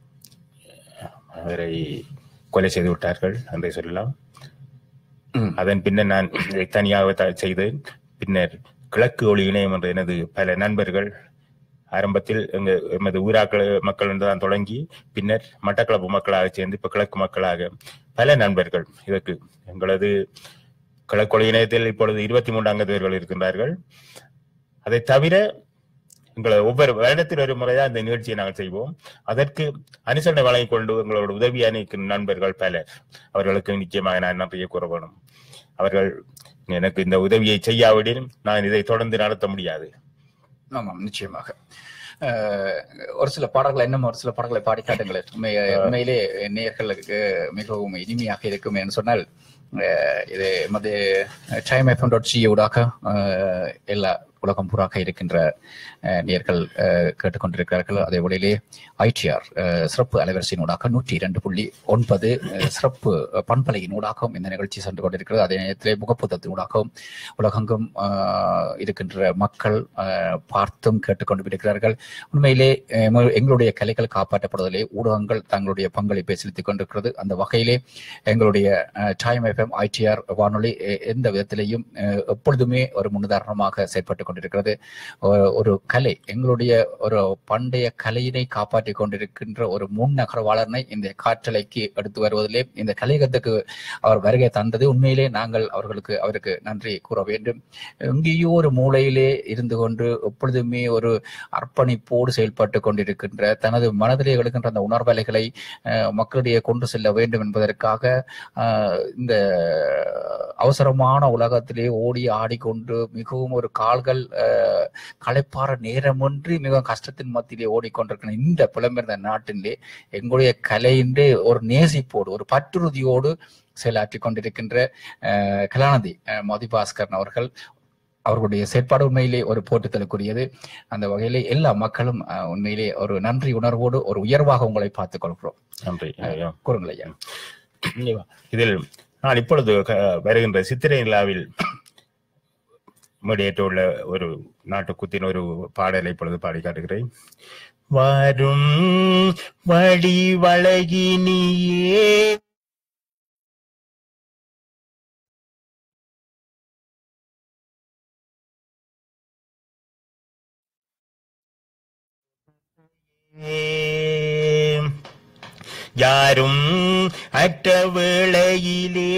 அவரை கொலை செய்து விட்டார்கள் என்றே சொல்லலாம் ம். அதன் பின்னர் நான் இதை தனியாக த- செய்தேன் பின்னர் கிழக்கு ஒளி இணையம் என்ற எனது பல நண்பர்கள் ஆரம்பத்தில் எங்க எமது ஊராக்கள் மக்கள் என்று தான் தொடங்கி பின்னர் மட்டக்களப்பு மக்களாக சேர்ந்து இப்ப கிழக்கு மக்களாக பல நண்பர்கள் இதற்கு எங்களது கிழக்கு ஒளி இணையத்தில் இப்பொழுது இருபத்தி மூன்று அங்கத்தவர்கள் இருக்கின்றார்கள் அதை தவிர எங்களை ஒவ்வொரு வருடத்தில் ஒரு முறைதான் இந்த நிகழ்ச்சியை நாங்கள் செய்வோம் அதற்கு அனுசரணை வழங்கிக் கொண்டு எங்களோட உதவி அணிக்கும் நண்பர்கள் பலர் அவர்களுக்கு நிச்சயமாக நான் நன்றியை கூற வேணும் அவர்கள் எனக்கு இந்த உதவியை செய்யாவிடில் நான் இதை தொடர்ந்து நடத்த முடியாது ஆமாம் நிச்சயமாக அஹ், ஒரு சில பாடல்கள் இன்னும் ஒரு சில பாடல்களை பாடி காட்டுங்களேன் உண்மை உண்மையிலே நேயர்களுக்கு மிகவும் இனிமையாக இருக்கும் என்று சொன்னால் அஹ், இது எமது டைம் எஃப்எம் டாட் சி ஊடாக அஹ், எல்லா உலகம் பூராக இருக்கின்ற அஹ், நேயர்கள் அஹ், கேட்டுக்கொண்டிருக்கிறார்கள் அதே வழியிலே ஐடிஆர் சிறப்பு அலைவரிசையினூடாக நூற்றி இரண்டு புள்ளி ஒன்பது அஹ், சிறப்பு பண்பலையினூடாகவும் இந்த நிகழ்ச்சி சென்று கொண்டிருக்கிறது அதே நேரத்திலே முகப்புத்தத்தினூடாகவும் உலகெங்கும் ஆஹ், இருக்கின்ற மக்கள் ஆஹ், பார்த்தும் கேட்டுக்கொண்டு இருக்கிறார்கள் உண்மையிலே எம- எங்களுடைய கலைகள் காப்பாற்றப்படுவதிலே ஊடகங்கள் தங்களுடைய பங்களிப்பை செலுத்திக் கொண்டிருக்கிறது அந்த வகையிலே எங்களுடைய டைம் எஃப்எம் ஐடிஆர் வானொலி எ- எந்த விதத்திலையும் அஹ், எப்பொழுதுமே ஒரு முன்னுதாரணமாக செயற்பட்டுக் கொண்டிருக்கிறது ஒ- ஒரு கலை எங்களுடைய ஒரு பண்டைய கலையினை காப்பாற்றிக் கொண்டிருக்கின்ற ஒரு முன்னகரவாளனை இந்த காற்றலைக்கு எடுத்து வருவதிலே இந்த கலையகத்துக்கு அவர் வருகை தந்தது உண்மையிலே நாங்கள் அவர்களுக்கு அவருக்கு நன்றி கூற வேண்டும் எங்கேயோ ஒரு மூலையிலே இருந்து கொண்டு எப்பொழுதுமே ஒரு அர்ப்பணிப்போடு செயல்பட்டு கொண்டிருக்கின்ற தனது மனதிலே எழுகின்ற அந்த உணர்வலைகளை அஹ், மக்களிடையே கொண்டு செல்ல வேண்டும் என்பதற்காக அஹ், இந்த அவசரமான உலகத்திலே ஓடி ஆடிக்கொண்டு மிகவும் ஒரு கால்கள் அஹ், களைப்பாற நேரமின்றி மிகவும் கஷ்டத்தின் மத்தியிலே ஓடிக்கொண்டிருக்கிற இந்த புலம்பெயர்ந்த நாட்டிலே எங்களுடைய கலையின்றே ஒரு நேசிப்போடு ஒரு பற்றுறுதியோடு செயலாற்றிக் கொண்டிருக்கின்ற அஹ், கலாநிதி அஹ், மதிபாஸ்கரன் அவர்கள் அவர்களுடைய செயற்பாடு உண்மையிலே ஒரு போட்டுத்தலுக்குரியது அந்த வகையிலே எல்லா மக்களும் அஹ், உண்மையிலே ஒரு நன்றி உணர்வோடு ஒரு உயர்வாக உங்களை பார்த்துக் கொள்கிறோம் நன்றி ஐயா. கூறுங்கள் ஐயா இதில் நான் இப்பொழுது க- வருகின்ற சித்திரை நிலாவில் முடியேற்றுள்ள ஒரு நாட்டுக்குத்தின் ஒரு பாடலை இப்பொழுது பாடி காட்டுகிறேன் வரும் வழி வழகினியே யாரும் அற்ற வேளையிலே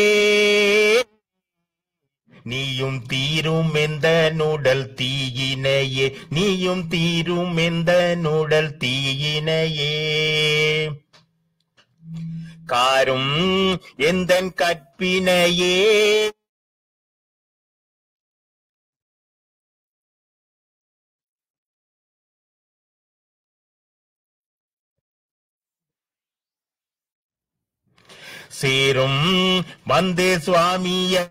நீயும் தீரும் எந்த நுடல் தீயினையே நீயும் தீரும் எந்த நுடல் தீயினையே காரும் எந்தன் கற்பினையே சேரும் வந்தே சுவாமியே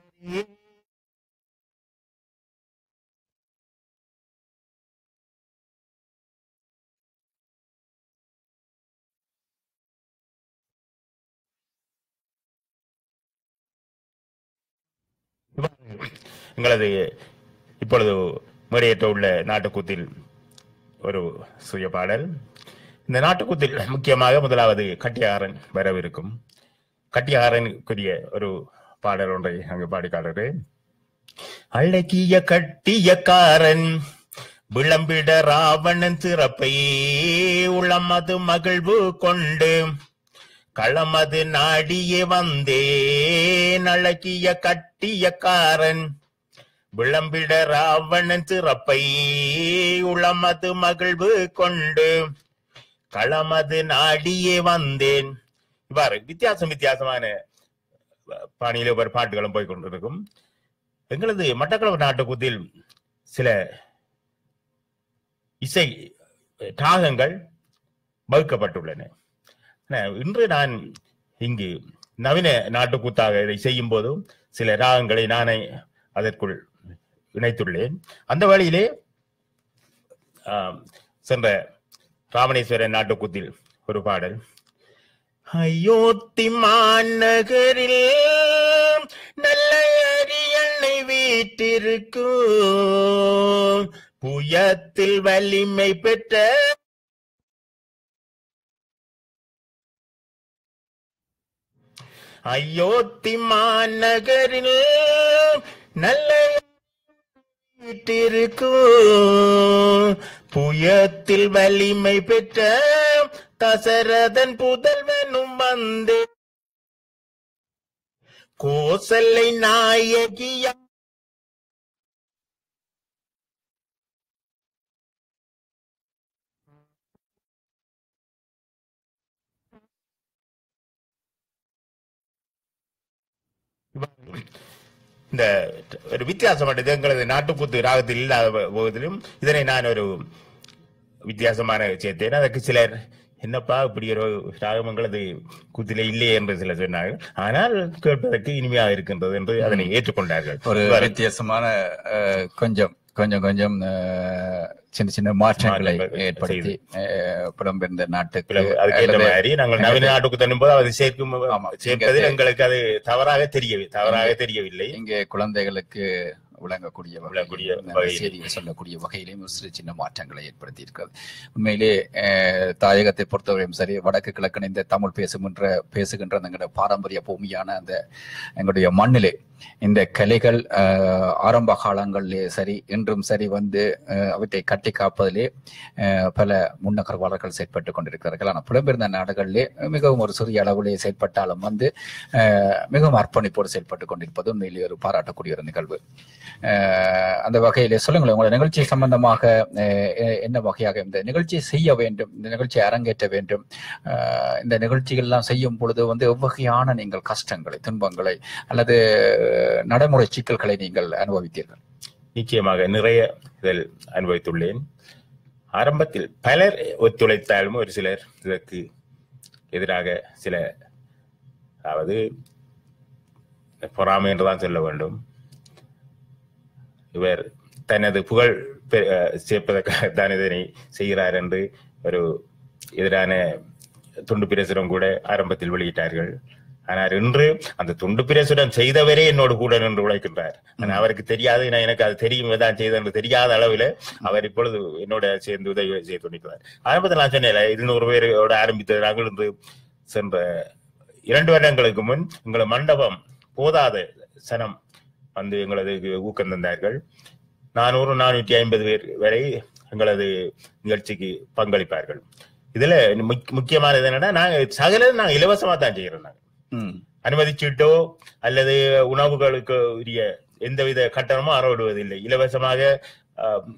எங்களது இப்பொழுது மேடையேற்ற உள்ள நாட்டுக்கூத்தில் ஒரு சுய பாடல் இந்த நாட்டுக்கூத்தில் முக்கியமாக முதலாவது கட்டியாரன் வரவிருக்கும் கட்டியாரனுக்குரிய ஒரு பாடல் ஒன்றை அங்கு பாடி காட்டுகிறேன் அழகிய கட்டியக்காரன் விளம்பிட ராவணன் சிறப்பை உளமது மகிழ்வு கொண்டு களமது நாடியே வந்தேன் அழகிய கட்டியக்காரன் விளம்பிட ராவணன் சிறப்பை உளமது மகிழ்வு கொண்டு களமது நாடியே வந்தேன் இவ்வாறு வித்தியாசம் வித்தியாசமான பாணியில ஒரு பாட்டுகளும் போய் கொண்டிருக்கும் எங்களது மட்டக்களப்பு நாட்டுக்குத்தில் சில இசை ராகங்கள் வகுக்கப்பட்டுள்ளன ஆனா, இன்று நான் இங்கு நவீன நாட்டுக்கூத்தாக இதை செய்யும் போதும் சில ராகங்களை நானே அதற்குள் இணைத்துள்ளேன் அந்த வழியிலே ஆம், சென்ற ராமணேஸ்வரன் நாட்டுக்கூத்தில் ஒரு பாடல் அயோத்தி மாநகரில் நல்ல அரியணை வீட்டிருக்கும் புயத்தில் வலிமை பெற்ற அயோத்தி மாநகரில் நல்ல வீட்டிருக்கும் புயத்தில் வலிமை பெற்ற தசரதன் புதல்வனும் வந்து கோசலை நாயகியா இந்த ஒரு வித்தியாசமானது எங்களது நாட்டுக்கூத்து ராகத்தில் இல்லாத போதிலும் இதனை நான் ஒரு வித்தியாசமான சேர்த்தேன் அதற்கு சிலர் என்னப்பா இப்படி ஒரு ராகம் எங்களது கூத்திலே இல்லையே என்று சிலர் சொன்னார்கள் ஆனால் கேட்பதற்கு இனிமையாக இருக்கின்றது என்று அதனை ஏற்றுக்கொண்டார்கள் ஒரு இவ்வாறு வித்தியாசமான அஹ், கொஞ்சம் கொஞ்சம் கொஞ்சம் அஹ், சின்ன சின்ன மாற்றங்களை மாற்றங்கள் ஏற்படுத்தி அஹ், புலம்பெயர்ந்த நாட்டுக்கு பிளவு. அதுக்கு ஏற்ற அல்லது மாதிரி நாங்கள் நவீன நாட்டுக்கு தண்ணும் போது அதை சேர்க்கும் ஆமா. சேர்ப்பதில் இங்க- எங்களுக்கு அது தவறாக தெரியவில்லை தவறாக தெரியவில்லை இங்கே குழந்தைகளுக்கு விளங்கக்கூடிய விளங்கக்கூடிய வகையிலும், வகையில். செய்தியை சொல்லக்கூடிய வகையிலும் ஒரு சிறு சின்ன மாற்றங்களை ஏற்படுத்தி இருக்கிறது உண்மையிலே அஹ், தாயகத்தை பொறுத்தவரையும் சரி வடக்கு கிழக்கு இந்த தமிழ் பேசுகின்ற பேசுகின்ற எங்களுடைய பாரம்பரிய பூமியான அந்த எங்களுடைய மண்ணிலே இந்த கலைகள் அஹ், ஆரம்ப காலங்களிலே சரி இன்றும் சரி வந்து அஹ், அவற்றை கட்டி காப்பதிலே அஹ், பல முன்னகர்வாளர்கள் செயற்பட்டு கொண்டிருக்கிறார்கள் ஆனால் புலம்பெயர்ந்த நாடுகளிலே மிகவும் ஒரு சிறிய அளவிலே செயற்பட்டாலும் வந்து அஹ், மிகவும் அர்ப்பணிப்போடு செயல்பட்டு கொண்டிருப்பது உண்மையிலே ஒரு பாராட்டக்கூடிய ஒரு நிகழ்வு அஹ், அந்த வகையிலே சொல்லுங்களேன் உங்களோட நிகழ்ச்சி சம்பந்தமாக அஹ், எ- என்ன வகையாக இந்த நிகழ்ச்சியை செய்ய வேண்டும் இந்த நிகழ்ச்சியை அரங்கேற்ற வேண்டும் அஹ், இந்த நிகழ்ச்சிகள்லாம் செய்யும் பொழுது வந்து எவ்வகையான நீங்கள் கஷ்டங்களை துன்பங்களை அல்லது நடைமுறை சிக்கல்களை நீங்கள் அனுபவித்தீர்கள் நிச்சயமாக நிறைய இதில் அனுபவித்துள்ளேன் ஆரம்பத்தில் பலர் ஒத்துழைத்தாலும் ஒரு சிலர் இதற்கு எதிராக சில அதாவது பொறாமை என்றுதான் சொல்ல வேண்டும் இவர் தனது புகழ் பெ- அஹ் சேர்ப்பதற்காகத்தான் இதனை செய்கிறார் என்று ஒரு எதிரான துண்டு பிரசுரம் கூட ஆரம்பத்தில் வெளியிட்டார்கள் ஆனால் இன்று அந்த துண்டு பிரசுரம் செய்தவரே என்னோடு கூட நின்று உழைக்கின்றார் ஆனா அவருக்கு தெரியாது நான் எனக்கு அது தெரியும் தான் செய்தது என்று தெரியாத அளவில் அவர் இப்பொழுது என்னோட சேர்ந்து உதவி செய்து கொண்டிருக்கிறார் ஆரம்பத்தில் நான் சொன்னேன் இருநூறு பேரோட ஆரம்பித்தது நாங்கள் இன்று சென்ற இரண்டு வருடங்களுக்கு முன் எங்கள் மண்டபம் போதாத சனம் வந்து எங்களது ஊக்கம் தந்தார்கள் நானூறு நானூற்றி ஐம்பது பேர் வரை எங்களது நிகழ்ச்சிக்கு பங்களிப்பார்கள் இதுல முக்- முக்கியமானது என்னன்னா நாங்க சகல நாங்க இலவசமா தான் செய்யறோம் நாங்க ம், அனுமதிச்சீட்டோ அல்லது உணவுகளுக்கு உரிய எந்தவித கட்டணமும் அறவிடுவதில்லை இலவசமாக ஆம்,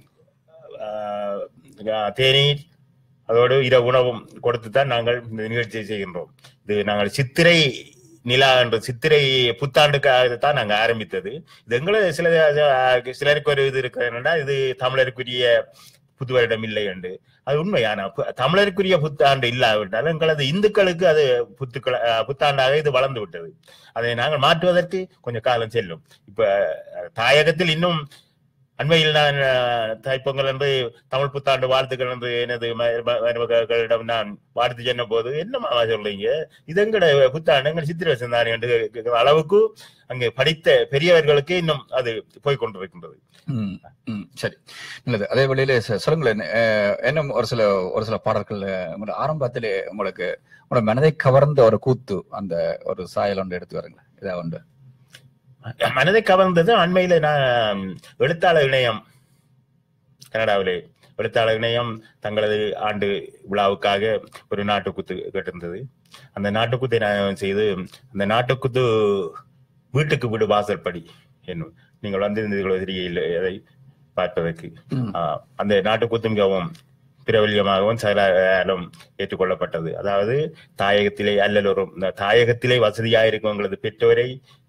ஆ, தேநீர் அதோடு இரவு உணவும் கொடுத்து தான் நாங்கள் இந்த நிகழ்ச்சியை செய்கின்றோம் இது நாங்கள் சித்திரை நிலா என்ற சித்திரை புத்தாண்டுக்காக தான் நாங்க ஆரம்பித்தது இது எங்களை சில சிலருக்கு ஒரு இது இருக்கு என்னன்னா இது தமிழருக்குரிய புது வருடம் இல்லை என்று அது உண்மையான தமிழருக்குரிய புத்தாண்டு இல்லாவிட்டால் எங்களது இந்துக்களுக்கு அது புத்துக்கள அஹ், புத்தாண்டாக இது வளர்ந்து விட்டது அதை நாங்கள் மாற்றுவதற்கு கொஞ்சம் காலம் செல்லும் இப்ப அஹ், தாயகத்தில் இன்னும் அண்மையில் நான் அஹ், தைப்பொங்கல் என்று தமிழ் புத்தாண்டு வாழ்த்துக்கள் என்று எனது ம- ம- மருமகளிடம் நான் வாழ்த்து சொன்ன போது என்னமா சொல்றீங்க இது எங்கட புத்தாண்டு எங்கள் சித்திரை வசந்தானே என்று கேட்கிற அளவுக்கு அங்கே படித்த பெரியவர்களுக்கு இன்னும் அது போய் கொண்டிருக்கின்றது ம், ம், சரி நல்லது அதே வழியில சொ- சொல்லுங்களேன் அஹ், இன்னும் ஒரு சில ஒரு சில பாடல்கள் உங்களோட ஆரம்பத்திலே உங்களுக்கு உங்களோட மனதை கவர்ந்த ஒரு கூத்து அந்த ஒரு சாயல் ஒன்று எடுத்து வருங்க இதா உண்டு மனதை கவர்ந்தது அண்மையில நான் எழுத்தாளர் இணையம் கனடாவிலே எழுத்தாளர் இணையம் தங்களது ஆண்டு விழாவுக்காக ஒரு நாட்டுக்குத்து கேட்டிருந்தது அந்த நாட்டுக்குத்தை நான் செய்து அந்த நாட்டுக்குத்து வீட்டுக்கு வீடு வாசல் படி என்னும் நீங்கள் வந்திருந்தீர்களோ தெரியல அதை பார்ப்பதற்கு ம். ஆஹ், அந்த நாட்டுக்குத்து மிகவும் பிரபல்யமாகவும் சிலரும் ஏற்றுக்கொள்ளப்பட்டது அதாவது தாயகத்திலே அல்லலோரும் இந்த தாயகத்திலே வசதியாயிருக்கும் உங்களது பெற்றோரை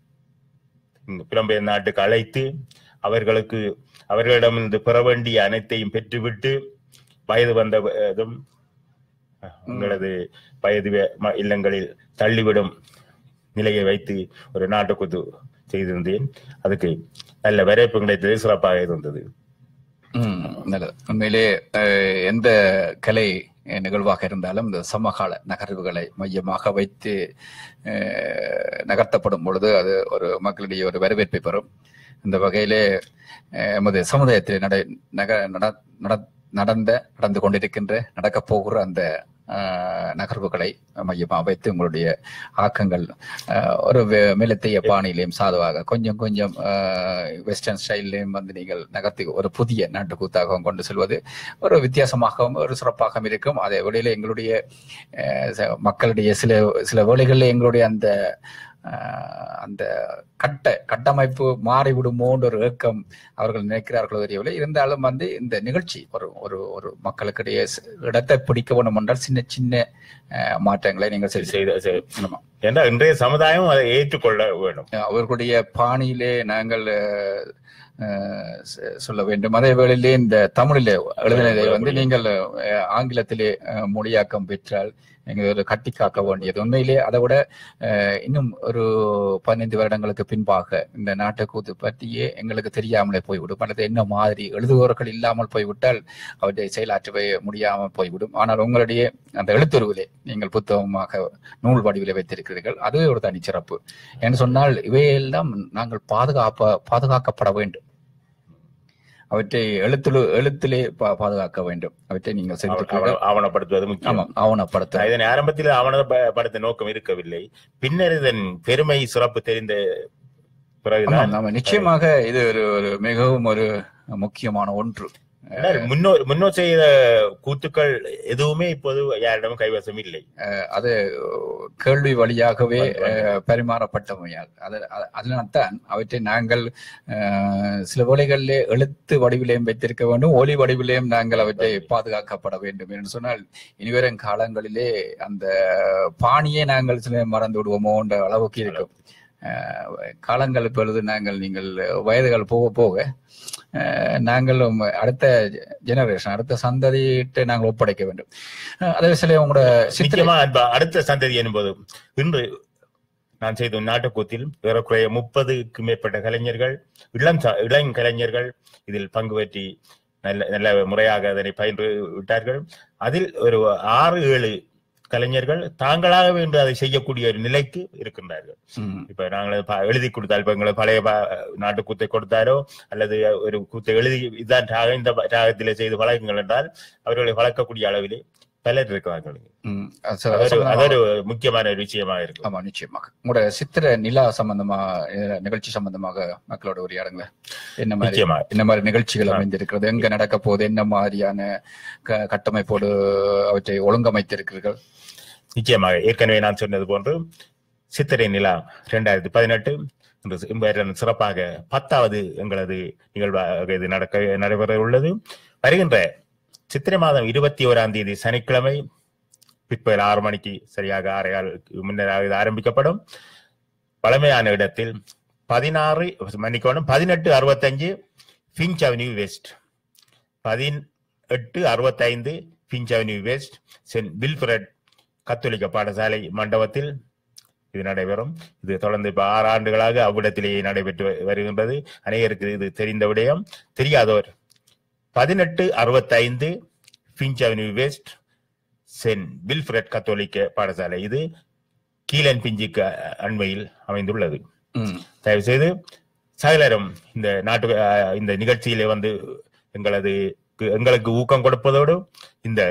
இந்த புலம்பெயர் நாட்டுக்கு அழைத்து அவர்களுக்கு அவர்களிடமிருந்து பெற வேண்டிய அனைத்தையும் பெற்றுவிட்டு வயது வந்ததும் உங்களது வயது வே- ம- இல்லங்களில் தள்ளிவிடும் நிலையை வைத்து ஒரு நாட்டுக்குத்து செய்திருந்தேன் அதுக்கு நல்ல வரவேற்பு கிடைத்தது சிறப்பாக இருந்தது ம், நல்லது உண்மையிலே அஹ், எந்த கலை அஹ், நிகழ்வாக இருந்தாலும் இந்த சமகால நகர்வுகளை மையமாக வைத்து அஹ், நகர்த்தப்படும் பொழுது அது ஒரு மக்களிடையே ஒரு வரவேற்பை பெறும் இந்த வகையிலே அஹ், எமது சமுதாயத்தில் நட நக நட- நட- நடந்த நடந்து கொண்டிருக்கின்ற நடக்கப் போகிற அந்த அஹ், நகர்வுகளை மையமாக வைத்து உங்களுடைய ஆக்கங்கள் அஹ், ஒரு வே- மேலத்தைய பாணியிலையும் சாதுவாக கொஞ்சம் கொஞ்சம் வெஸ்டர்ன் ஸ்டைல்லையும் வந்து நீங்கள் நகர்த்தி ஒரு புதிய நாட்டுக்கூத்தாகவும் கொண்டு செல்வது ஒரு வித்தியாசமாகவும் ஒரு சிறப்பாகவும் இருக்கும் அதே வேளையில எங்களுடைய அஹ், ச- மக்களுடைய சில சில வேளைகளில் எங்களுடைய அந்த அஹ், அந்த கட்ட கட்டமைப்பு மாறிவிடுமோன்ற ஒரு ஏக்கம் அவர்கள் நினைக்கிறார்களோ தெரியவில்லை இருந்தாலும் வந்து இந்த நிகழ்ச்சி ஒரு ஒரு ஒரு மக்களுக்கிடையே சி- இடத்தை பிடிக்க வேண்டும் என்றால் சின்ன சின்ன அஹ், மாற்றங்களை நீங்கள் செய்து செய்த செ- ஆமா. என்றால் இன்றைய சமுதாயம் அதை ஏற்றுக்கொள்ள வேண்டும் அவர்களுடைய பாணியிலே நாங்கள் அஹ், அஹ், சொ- சொல்ல வேண்டும் அதே வேளையிலே இந்த தமிழிலே எழுதினதை வந்து நீங்கள் அஹ், ஆங்கிலத்திலே அஹ், மொழியாக்கம் பெற்றால் நீங்கள் ஒரு கட்டி காக்க வேண்டியது உண்மையிலே அதை விட அஹ், இன்னும் ஒரு பதினைந்து வருடங்களுக்கு பின்பாக இந்த நாட்டுக்கூத்து பற்றியே எங்களுக்கு தெரியாமலே போய்விடும் அல்லது என்ன மாதிரி எழுதுபவர்கள் இல்லாமல் போய்விட்டால் அவற்றை செயலாற்றவே முடியாமல் போய்விடும் ஆனால் உங்களுடைய அந்த எழுத்துருவிலே நீங்கள் புத்தகமாக நூல் வடிவிலே வைத்திருக்கிறீர்கள் அதுவே ஒரு தனிச்சிறப்பு என்று சொன்னால் இவையெல்லாம் நாங்கள் பாதுகாப்ப பாதுகாக்கப்பட வேண்டும் அவற்றை எழுத்துல எழுத்திலே பா- பாதுகாக்க வேண்டும் அவற்றை நீங்கள் செய்திருக்கிறீர்கள் ஆவண- ஆவணப்படுத்துவது முக்கியம் ஆமாம் ஆவணப்படுத்த இதன் ஆரம்பத்தில் ஆவணப்படுத்த நோக்கம் இருக்கவில்லை பின்னர் இதன் பெருமை சிறப்பு தெரிந்த பிறகுதான் ஆமாம் ஆமாம் நிச்சயமாக இது ஒரு ஒரு மிகவும் ஒரு முக்கியமான ஒன்று ஆனால் முன்னோர் முன்னோர் செய்த கூத்துக்கள் எதுவுமே இப்போது யாரிடமும் கைவசம் இல்லை அது கேள்வி வழியாகவே வந்து- வந்து. அஹ், பரிமாறப்பட்டமையால் அது அ- அதனால்தான் அவற்றை நாங்கள் அஹ், சில வேளைகளிலே எழுத்து வடிவிலையும் வைத்திருக்க வேண்டும் ஒலி வடிவிலையும் நாங்கள் அவற்றை பாதுகாக்கப்பட வேண்டும் என்று சொன்னால் இனிவரும் காலங்களிலே அந்த பாணியை நாங்கள் சில மறந்து விடுவோமோன்ற அளவுக்கு இருக்கும் அஹ், காலங்கள் இப்பொழுது நாங்கள் நீங்கள் வயதுகள் போக போக அஹ், நாங்களும் அடுத்த ஜெனரேஷன் அடுத்த சந்ததியிட்ட நாங்கள் ஒப்படைக்க வேண்டும் அஹ், அதே சில உங்களோட சித்திரை நிச்சயமா அன்பா, அடுத்த சந்ததி என்பது இன்று நான் செய்த நாட்டுக்கூத்தில் ஏறக்குறைய முப்பதுக்கு மேற்பட்ட கலைஞர்கள் இளம் ச- இளம் கலைஞர்கள் இதில் பங்கு பெற்றி நல்ல நல்ல முறையாக அதனை பயின்று விட்டார்கள் அதில் ஒரு ஆறு ஏழு கலைஞர்கள் தாங்களாக வேண்டு அதை செய்யக்கூடிய ஒரு நிலைக்கு இருக்கின்றார்கள் ம், இப்ப நாங்கள் ப- எழுதி கொடுத்தால் இப்ப எங்களை பழைய ப- நாட்டு கூத்தை கொடுத்தாரோ அல்லது ஒரு கூத்தை எழுதி இதான் ராகம் இந்த ராகத்திலே செய்து பழகுங்கள் என்றால் அவர்களை வளர்க்கக்கூடிய அளவிலே பலர் இருக்கிறார்கள் ம். அது ச- அது ஒரு- சம்பந்தமா- அது ஒரு முக்கியமான ஒரு விஷயமா இருக்கு ஆமா நிச்சயமாக உங்களோட சித்திர நிலா சம்பந்தமா அஹ், நிகழ்ச்சி சம்பந்தமாக மக்களோட உரையாடுங்களேன் என்ன மாதிரி நிச்சயமா என்ன மாதிரி நிகழ்ச்சிகள் அமைந்திருக்கிறது எங்க நடக்க போகுது என்ன மாதிரியான க- கட்டமைப்போடு அவற்றை ஒழுங்கமைத்திருக்கிறீர்கள் நிச்சயமாக ஏற்கனவே நான் சொன்னது போன்று சித்திரை நிலா இரண்டாயிரத்தி பதினெட்டு இன்று சி- இன்று சிறப்பாக பத்தாவது எங்களது நிகழ்வாக இது நடக்க நடைபெற உள்ளது வருகின்ற சித்திரை மாதம் இருபத்தி ஓராம் தேதி சனிக்கிழமை பிற்பகல் ஆறு மணிக்கு சரியாக ஆறையாளுக்கு முன்னராக இது ஆரம்பிக்கப்படும் பழமையான இடத்தில் பதினாறு மன்னிக்கணும் பதினெட்டு அறுபத்தஞ்சு ஃபிஞ்ச் அவென்யூ வெஸ்ட் பதினெட்டு அறுபத்தைந்து Finch Avenue West Saint Wilfred கத்தோலிக்க பாடசாலை மண்டபத்தில் இது நடைபெறும் இது தொடர்ந்து இப்ப ஆறு ஆண்டுகளாக அவ்விடத்திலேயே நடைபெற்று வ- வருகின்றது அநேகருக்கு இது தெரிந்த விடயம் தெரியாதோர் பதினெட்டு அறுபத்தைந்து Finch Avenue West Saint Wilfred கத்தோலிக்க பாடசாலை இது கீழன் பிஞ்சுக்கு அ- அண்மையில் அமைந்துள்ளது ம், தயவு செய்து சகலரும் இந்த நாட்டு அஹ், இந்த நிகழ்ச்சியிலே வந்து எங்களது எங்களுக்கு ஊக்கம் கொடுப்பதோடு இந்த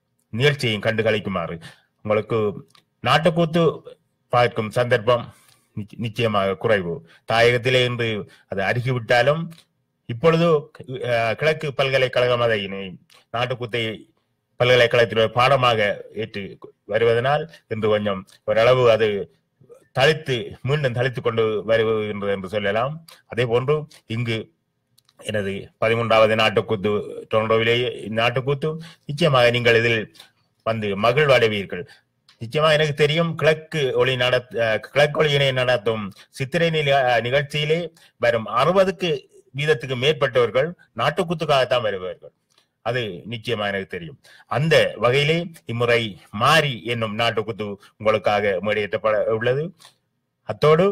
நிகழ்ச்சியையும் கண்டு கழிக்குமாறு உங்களுக்கு நாட்டுக்கூத்து பார்க்கும் சந்தர்ப்பம் நிச்ச- நிச்சயமாக குறைவு தாயகத்திலே இன்று அது அருகிவிட்டாலும் இப்பொழுது அஹ், கிழக்கு பல்கலைக்கழகம் அதை இனி நாட்டுக்குத்தை பல்கலைக்கழகத்தில் ஒரு பாடமாக ஏற்று வருவதனால் இன்று கொஞ்சம் ஓரளவு அது தளித்து மீண்டும் தளித்துக் கொண்டு வருகின்றது என்று சொல்லலாம் அதே போன்று இங்கு எனது பதிமூன்றாவது நாட்டுக்கூத்து டொரண்டோவிலேயே நாட்டுக்கூத்து நிச்சயமாக நீங்கள் இதில் வந்து மகிழ்வடைவீர்கள் நிச்சயமாக எனக்கு தெரியும் கிழக்கு ஒளி நட அஹ், கிழக்கு ஒளியினை நடத்தும் சித்திரை நில- அஹ், நிகழ்ச்சியிலே வரும் அறுபதுக்கு வீதத்துக்கு மேற்பட்டவர்கள் நாட்டுக்கூத்துக்காகத்தான் வருவார்கள் அது நிச்சயமா எனக்கு தெரியும் அந்த வகையிலே இம்முறை மாறி என்னும் நாட்டுக்கூத்து உங்களுக்காக மேடையேற்றப்பட உள்ளது அத்தோடு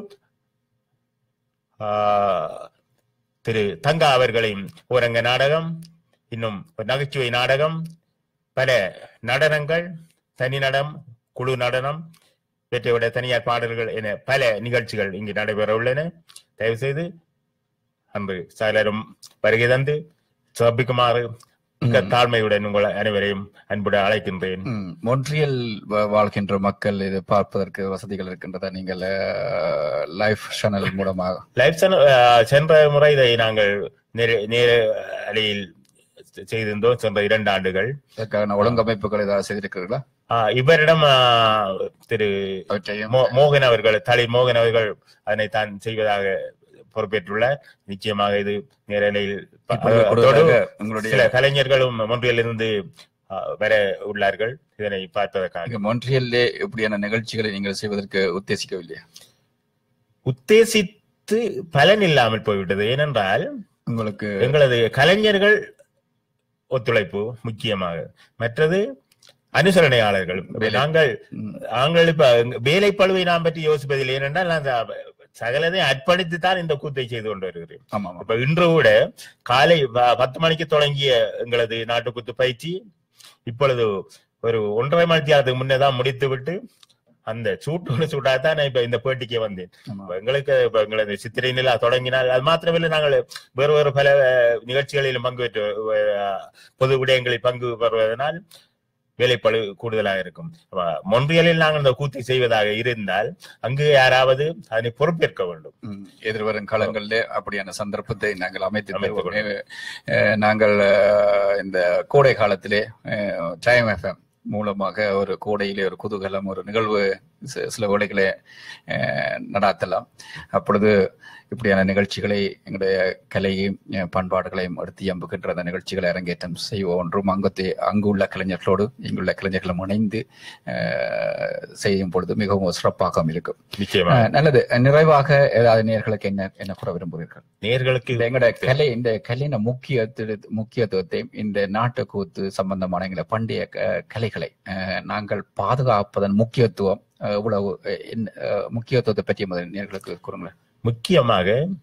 ஆஹ், திரு தங்கா அவர்களின் ஓரங்க நாடகம் இன்னும் ஒரு நகைச்சுவை நாடகம் பல நடனங்கள் தனி நடம் குழு நடனம் இவற்றை விட தனியார் பாடல்கள் என பல நிகழ்ச்சிகள் இங்கு நடைபெற உள்ளன தயவு செய்து அன்று சாலரும் வருகை தந்து சிறப்பிக்குமாறு மிக்க தாழ்மையுடன் உங்கள் அனைவரையும் அன்புடன் அழைக்கின்றேன் ம், மொன்றியல் வா- வாழ்கின்ற மக்கள் இது பார்ப்பதற்கு வசதிகள் இருக்கின்றதா நீங்கள் லைஃப் சேனல் மூலமாக லைஃப் சேனல் அஹ், சென்ற முறை இதை நாங்கள் நேர- நேர அலையில் செய்திருந்தோம் சென்ற இரண்டு ஆண்டுகள் அதற்கான ஒழுங்கமைப்புகள் ஏதாவது செய்திருக்கிறீர்களா ஆஹ், இவரிடம் ஆஹ், திரு அவற்றையும் மோ- மோகன் அவர்கள் தலை மோகன் அவர்கள் அதனை தான் செய்வதாக பொறுப்பேற்றுள்ளார் நிச்சயமாக இது நேரலையில் இப்பொழுது அதோடு கூடுதலாக உங்களுடைய சில கலைஞர்களும் ஒன்றிலிருந்து வர உள்ளார்கள் இதனை பார்ப்பதற்காக இங்க மொன்றியல்லே இப்படியான நிகழ்ச்சிகளை நீங்கள் செய்வதற்கு உத்தேசிக்கவில்லையா உத்தேசித்து பலன் இல்லாமல் போய்விட்டது ஏனென்றால் உங்களுக்கு எங்களது கலைஞர்கள் ஒத்துழைப்பு முக்கியமாக மற்றது அனுசரணையாளர்கள் இப்ப வேலை. நாங்கள் ம், நாங்கள் இப்ப வேலை பழுவை நாம் பற்றி யோசிப்பதில்லை ஏனென்றால் நான் அந்த சகலதை அர்ப்பணித்து தான் இந்த கூத்தை செய்து கொண்டு வருகிறேன் ஆமா ஆமா இப்ப இன்று கூட காலை ப- பத்து மணிக்கு தொடங்கிய எங்களது நாட்டுக்குத்து பயிற்சி இப்பொழுது ஒரு ஒன்றரை மணி நேரத்துக்கு முன்னே முடித்து விட்டு அந்த சூட்டோடு சூட்டாதான் நான் இப்ப இந்த பேட்டிக்கு வந்தேன் ஆமா இப்ப எங்களுக்கு இப்ப எங்களது சித்திரை நிலா தொடங்கினால் அது மாத்திரமில்லை நாங்கள் வேறு வேறு பல அஹ், நிகழ்ச்சிகளிலும் பங்கு பெற்று அஹ், பொது விடயங்களில் பங்கு பெறுவதனால் வேலைப்பளு கூடுதலாக இருக்கும் அப்ப மொன்றியலில் நாங்கள் இந்த கூத்தை செய்வதாக இருந்தால் அங்கு யாராவது அதனை பொறுப்பேற்க வேண்டும் ம், எதிர்வரும் காலங்களிலே அப்படியான சந்தர்ப்பத்தை நாங்கள் அமைத்து அமைத்துக் தருவோம். அஹ், நாங்கள் அஹ், இந்த கோடை காலத்திலே டைம் எஃப்எம் மூலமாக ஒரு கோடையிலே ஒரு குதூகலம் ஒரு நிகழ்வு சி- சில வேளைகளை அஹ், நடாத்தலாம் அப்பொழுது இப்படியான நிகழ்ச்சிகளை எங்களுடைய கலையையும் அஹ், பண்பாடுகளையும் எடுத்து எம்புகின்ற அந்த நிகழ்ச்சிகளை அரங்கேற்றம் செய்வோம் ஒன்றும் அங்கத்தை அங்குள்ள கலைஞர்களோடு இங்குள்ள கலைஞர்களும் இணைந்து அஹ், செய்யும் பொழுது மிகவும் சிறப்பாக இருக்கும் நிச்சயமா அஹ் நல்லது நிறைவாக ஏதாவது நேர்களுக்கு என்ன என்ன கூற விரும்புகிறீர்கள் நேர்களுக்கு இந்த எங்களோட கலை இந்த கலையின முக்கியத்து முக்கியத்துவத்தையும் இந்த நாட்டுக்கூத்து சம்பந்தமான எங்களை பண்டைய க- கலைகளை அஹ், நாங்கள் பாதுகாப்பதன் முக்கியத்துவம் அஹ், இவ்வளவு அஹ், என்ன- அஹ், முக்கியத்துவத்தை பற்றி முதல் நேர்களுக்கு கூறுங்களேன் முக்கியமாக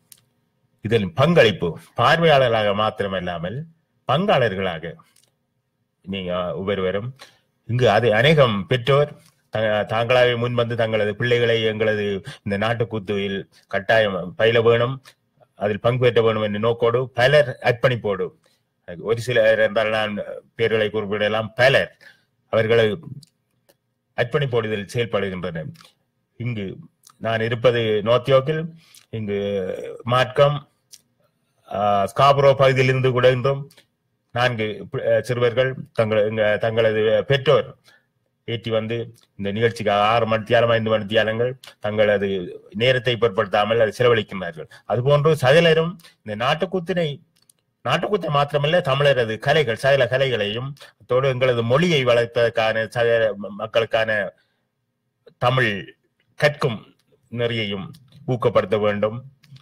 இதில் பங்களிப்பு பார்வையாளர்களாக மாத்திரமல்லாமல் பங்காளர்களாக நீங்க ஒவ்வொருவரும் இங்கு அது அநேகம் பெற்றோர் த- தாங்களாகவே முன்வந்து தங்களது பிள்ளைகளை எங்களது இந்த நாட்டுக்கூத்துவில் கட்டாயம் பயில வேணும் அதில் பங்கு பெற்ற வேணும் என்ற நோக்கோடு பலர் அர்ப்பணிப்போடு ஒரு சிலர் என்றால் நான் பேர்களை குறிப்பிடலாம் பலர் அவர்களை அர்ப்பணிப்போடு இதில் செயல்படுகின்றனர் இங்கு நான் இருப்பது நோத்தியோக்கில் இங்கு மார்க்கம் ஆஹ், ஸ்காபுரோ பகுதியில் இருந்து கூட இன்றும் நான்கு பி- அஹ், சிறுவர்கள் தங்கள் எங்க தங்களது பெற்றோர் ஏற்றி வந்து இந்த நிகழ்ச்சிக்காக ஆறு மணித்தியாலம் ஐந்து மணித்தியாலங்கள் தங்களது நேரத்தை பொருட்படுத்தாமல் அதை செலவழிக்கின்றார்கள் அதுபோன்று சகலரும் இந்த நாட்டுக்கூத்தினை நாட்டுக்கூத்தை மாத்திரமல்ல தமிழரது கலைகள் சகல கலைகளையும் அத்தோடு எங்களது மொழியை வளர்ப்பதற்கான சகல மக்களுக்கான தமிழ் கற்கும் நெறியையும் ஊக்கப்படுத்த வேண்டும்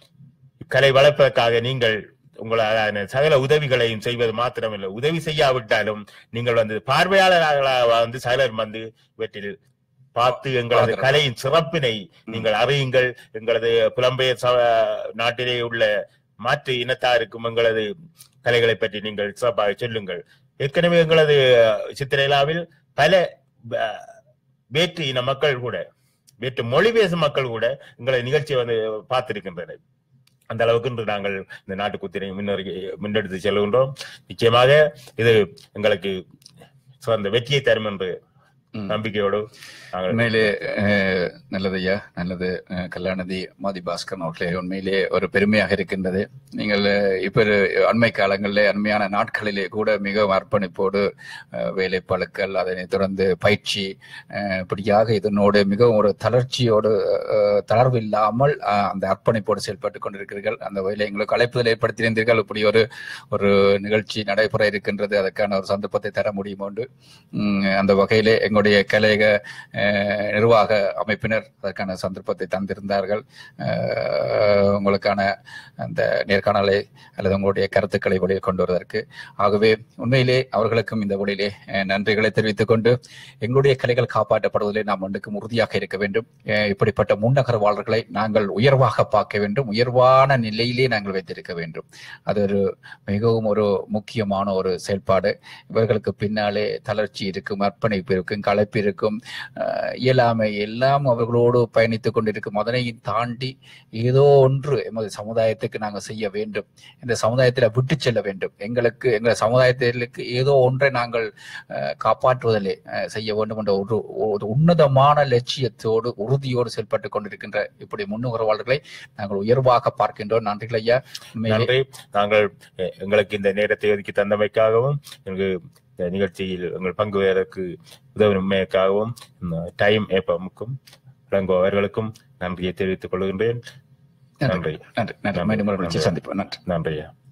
கலை வளர்ப்பதற்காக நீங்கள் உங்களான சகல உதவிகளையும் செய்வது மாத்திரமில்லை உதவி செய்யாவிட்டாலும் நீங்கள் வந்து பார்வையாளர்களாக வந்து சகலர் வந்து இவற்றில் பார்த்து எங்களது ஆதரவு. கலையின் சிறப்பினை நீங்கள் அறியுங்கள் எங்களது புலம்பெயர் ச- நாட்டிலே உள்ள மாற்று இனத்தாருக்கும் எங்களது கலைகளை பற்றி நீங்கள் சிறப்பாக சொல்லுங்கள் ஏற்கனவே எங்களது சித்திரைலாவில் பல அஹ், வேற்று இன மக்கள் கூட வேற்று மொழி பேசும் மக்கள் கூட எங்களை நிகழ்ச்சியை வந்து பார்த்திருக்கின்றனர் அந்த அளவுக்கு இன்று நாங்கள் இந்த நாட்டுக்குத்திரை முன்னேறி முன்னெடுத்து செல்கின்றோம் நிச்சயமாக இது எங்களுக்கு சிறந்த வெற்றியை தரும் என்று ம். நம்பிக்கையோடு நாங்கள் உண்மையிலே அஹ், நல்லது ஐயா நல்லது அஹ், கலாநிதி மாதி பாஸ்கரன் அவர்களே உண்மையிலே ஒரு பெருமையாக இருக்கின்றது நீங்கள் அஹ், இப்ப ஒரு அண்மை காலங்களிலே அண்மையான நாட்களிலே கூட மிகவும் அர்ப்பணிப்போடு அஹ், வேலை பழுக்கள் அதனை தொடர்ந்து பயிற்சி அஹ், இப்படியாக இதனோடு மிகவும் ஒரு தளர்ச்சியோடு அஹ், தளர்வு இல்லாமல் அஹ், அந்த அர்ப்பணிப்போடு செயல்பட்டு கொண்டிருக்கிறீர்கள் அந்த வகையில் எங்களுக்கு அழைப்புதல் ஏற்படுத்தியிருந்தீர்கள் இப்படி ஒரு ஒரு நிகழ்ச்சி நடைபெற இருக்கின்றது அதற்கான ஒரு சந்தர்ப்பத்தை தர முடியும் என்று உம், அந்த வகையிலே எங்களுடைய கலையக அஹ், நிர்வாக அமைப்பினர் அதற்கான சந்தர்ப்பத்தை தந்திருந்தார்கள் அஹ், உங்களுக்கான அந்த நேர்காணலை அல்லது உங்களுடைய கருத்துக்களை வெளியே கொண்டு வருவதற்கு ஆகவே உண்மையிலே அவர்களுக்கும் இந்த வழியிலே அஹ், நன்றிகளை தெரிவித்துக் கொண்டு எங்களுடைய கலைகள் காப்பாற்றப்படுவதிலே நாம் ஒன்றுக்கும் உறுதியாக இருக்க வேண்டும் அஹ், இப்படிப்பட்ட முன்னகர்வாளர்களை நாங்கள் உயர்வாக பார்க்க வேண்டும் உயர்வான நிலையிலே நாங்கள் வைத்திருக்க வேண்டும் அது ஒரு மிகவும் ஒரு முக்கியமான ஒரு செயல்பாடு இவர்களுக்கு பின்னாலே தளர்ச்சி இருக்கும் அர்ப்பணிப்பு இருக்கும் களைப்பு இருக்கும் அஹ், இயலாமை எல்லாம் அவர்களோடு பயணித்துக் கொண்டிருக்கும் அதனையும் தாண்டி ஏதோ ஒன்று எமது சமுதாயத்துக்கு நாங்கள் செய்ய வேண்டும் இந்த சமுதாயத்தில் விட்டு செல்ல வேண்டும் எங்களுக்கு எங்கள் சமுதாயத்திற்கு ஏதோ ஒன்றை நாங்கள் அஹ், காப்பாற்றுவதிலே அஹ், செய்ய வேண்டும் என்ற ஒரு ஒரு உன்னதமான லட்சியத்தோடு உறுதியோடு செயல்பட்டு கொண்டிருக்கின்ற இப்படி முன்னுறவாளர்களை நாங்கள் உயர்வாக பார்க்கின்றோம் நன்றிகள் ஐயா உண்மையிலே நன்றி நாங்கள் எ- எங்களுக்கு இந்த நேரத்தை ஒதுக்கி தந்தமைக்காகவும் எங்களுக்கு இந்த நிகழ்ச்சியில் எங்கள் பங்கு பெறுவதற்கு உதவிமைக்காகவும் டைம் ஏப்பமுக்கும் வழங்குபவர்களுக்கும் நன்றியை தெரிவித்துக் கொள்கின்றேன் நன்றி நன்றி நன்றி நன்றி மீண்டும் ஒரு நிகழ்ச்சியில் சந்திப்போம் நன்றி நன்றி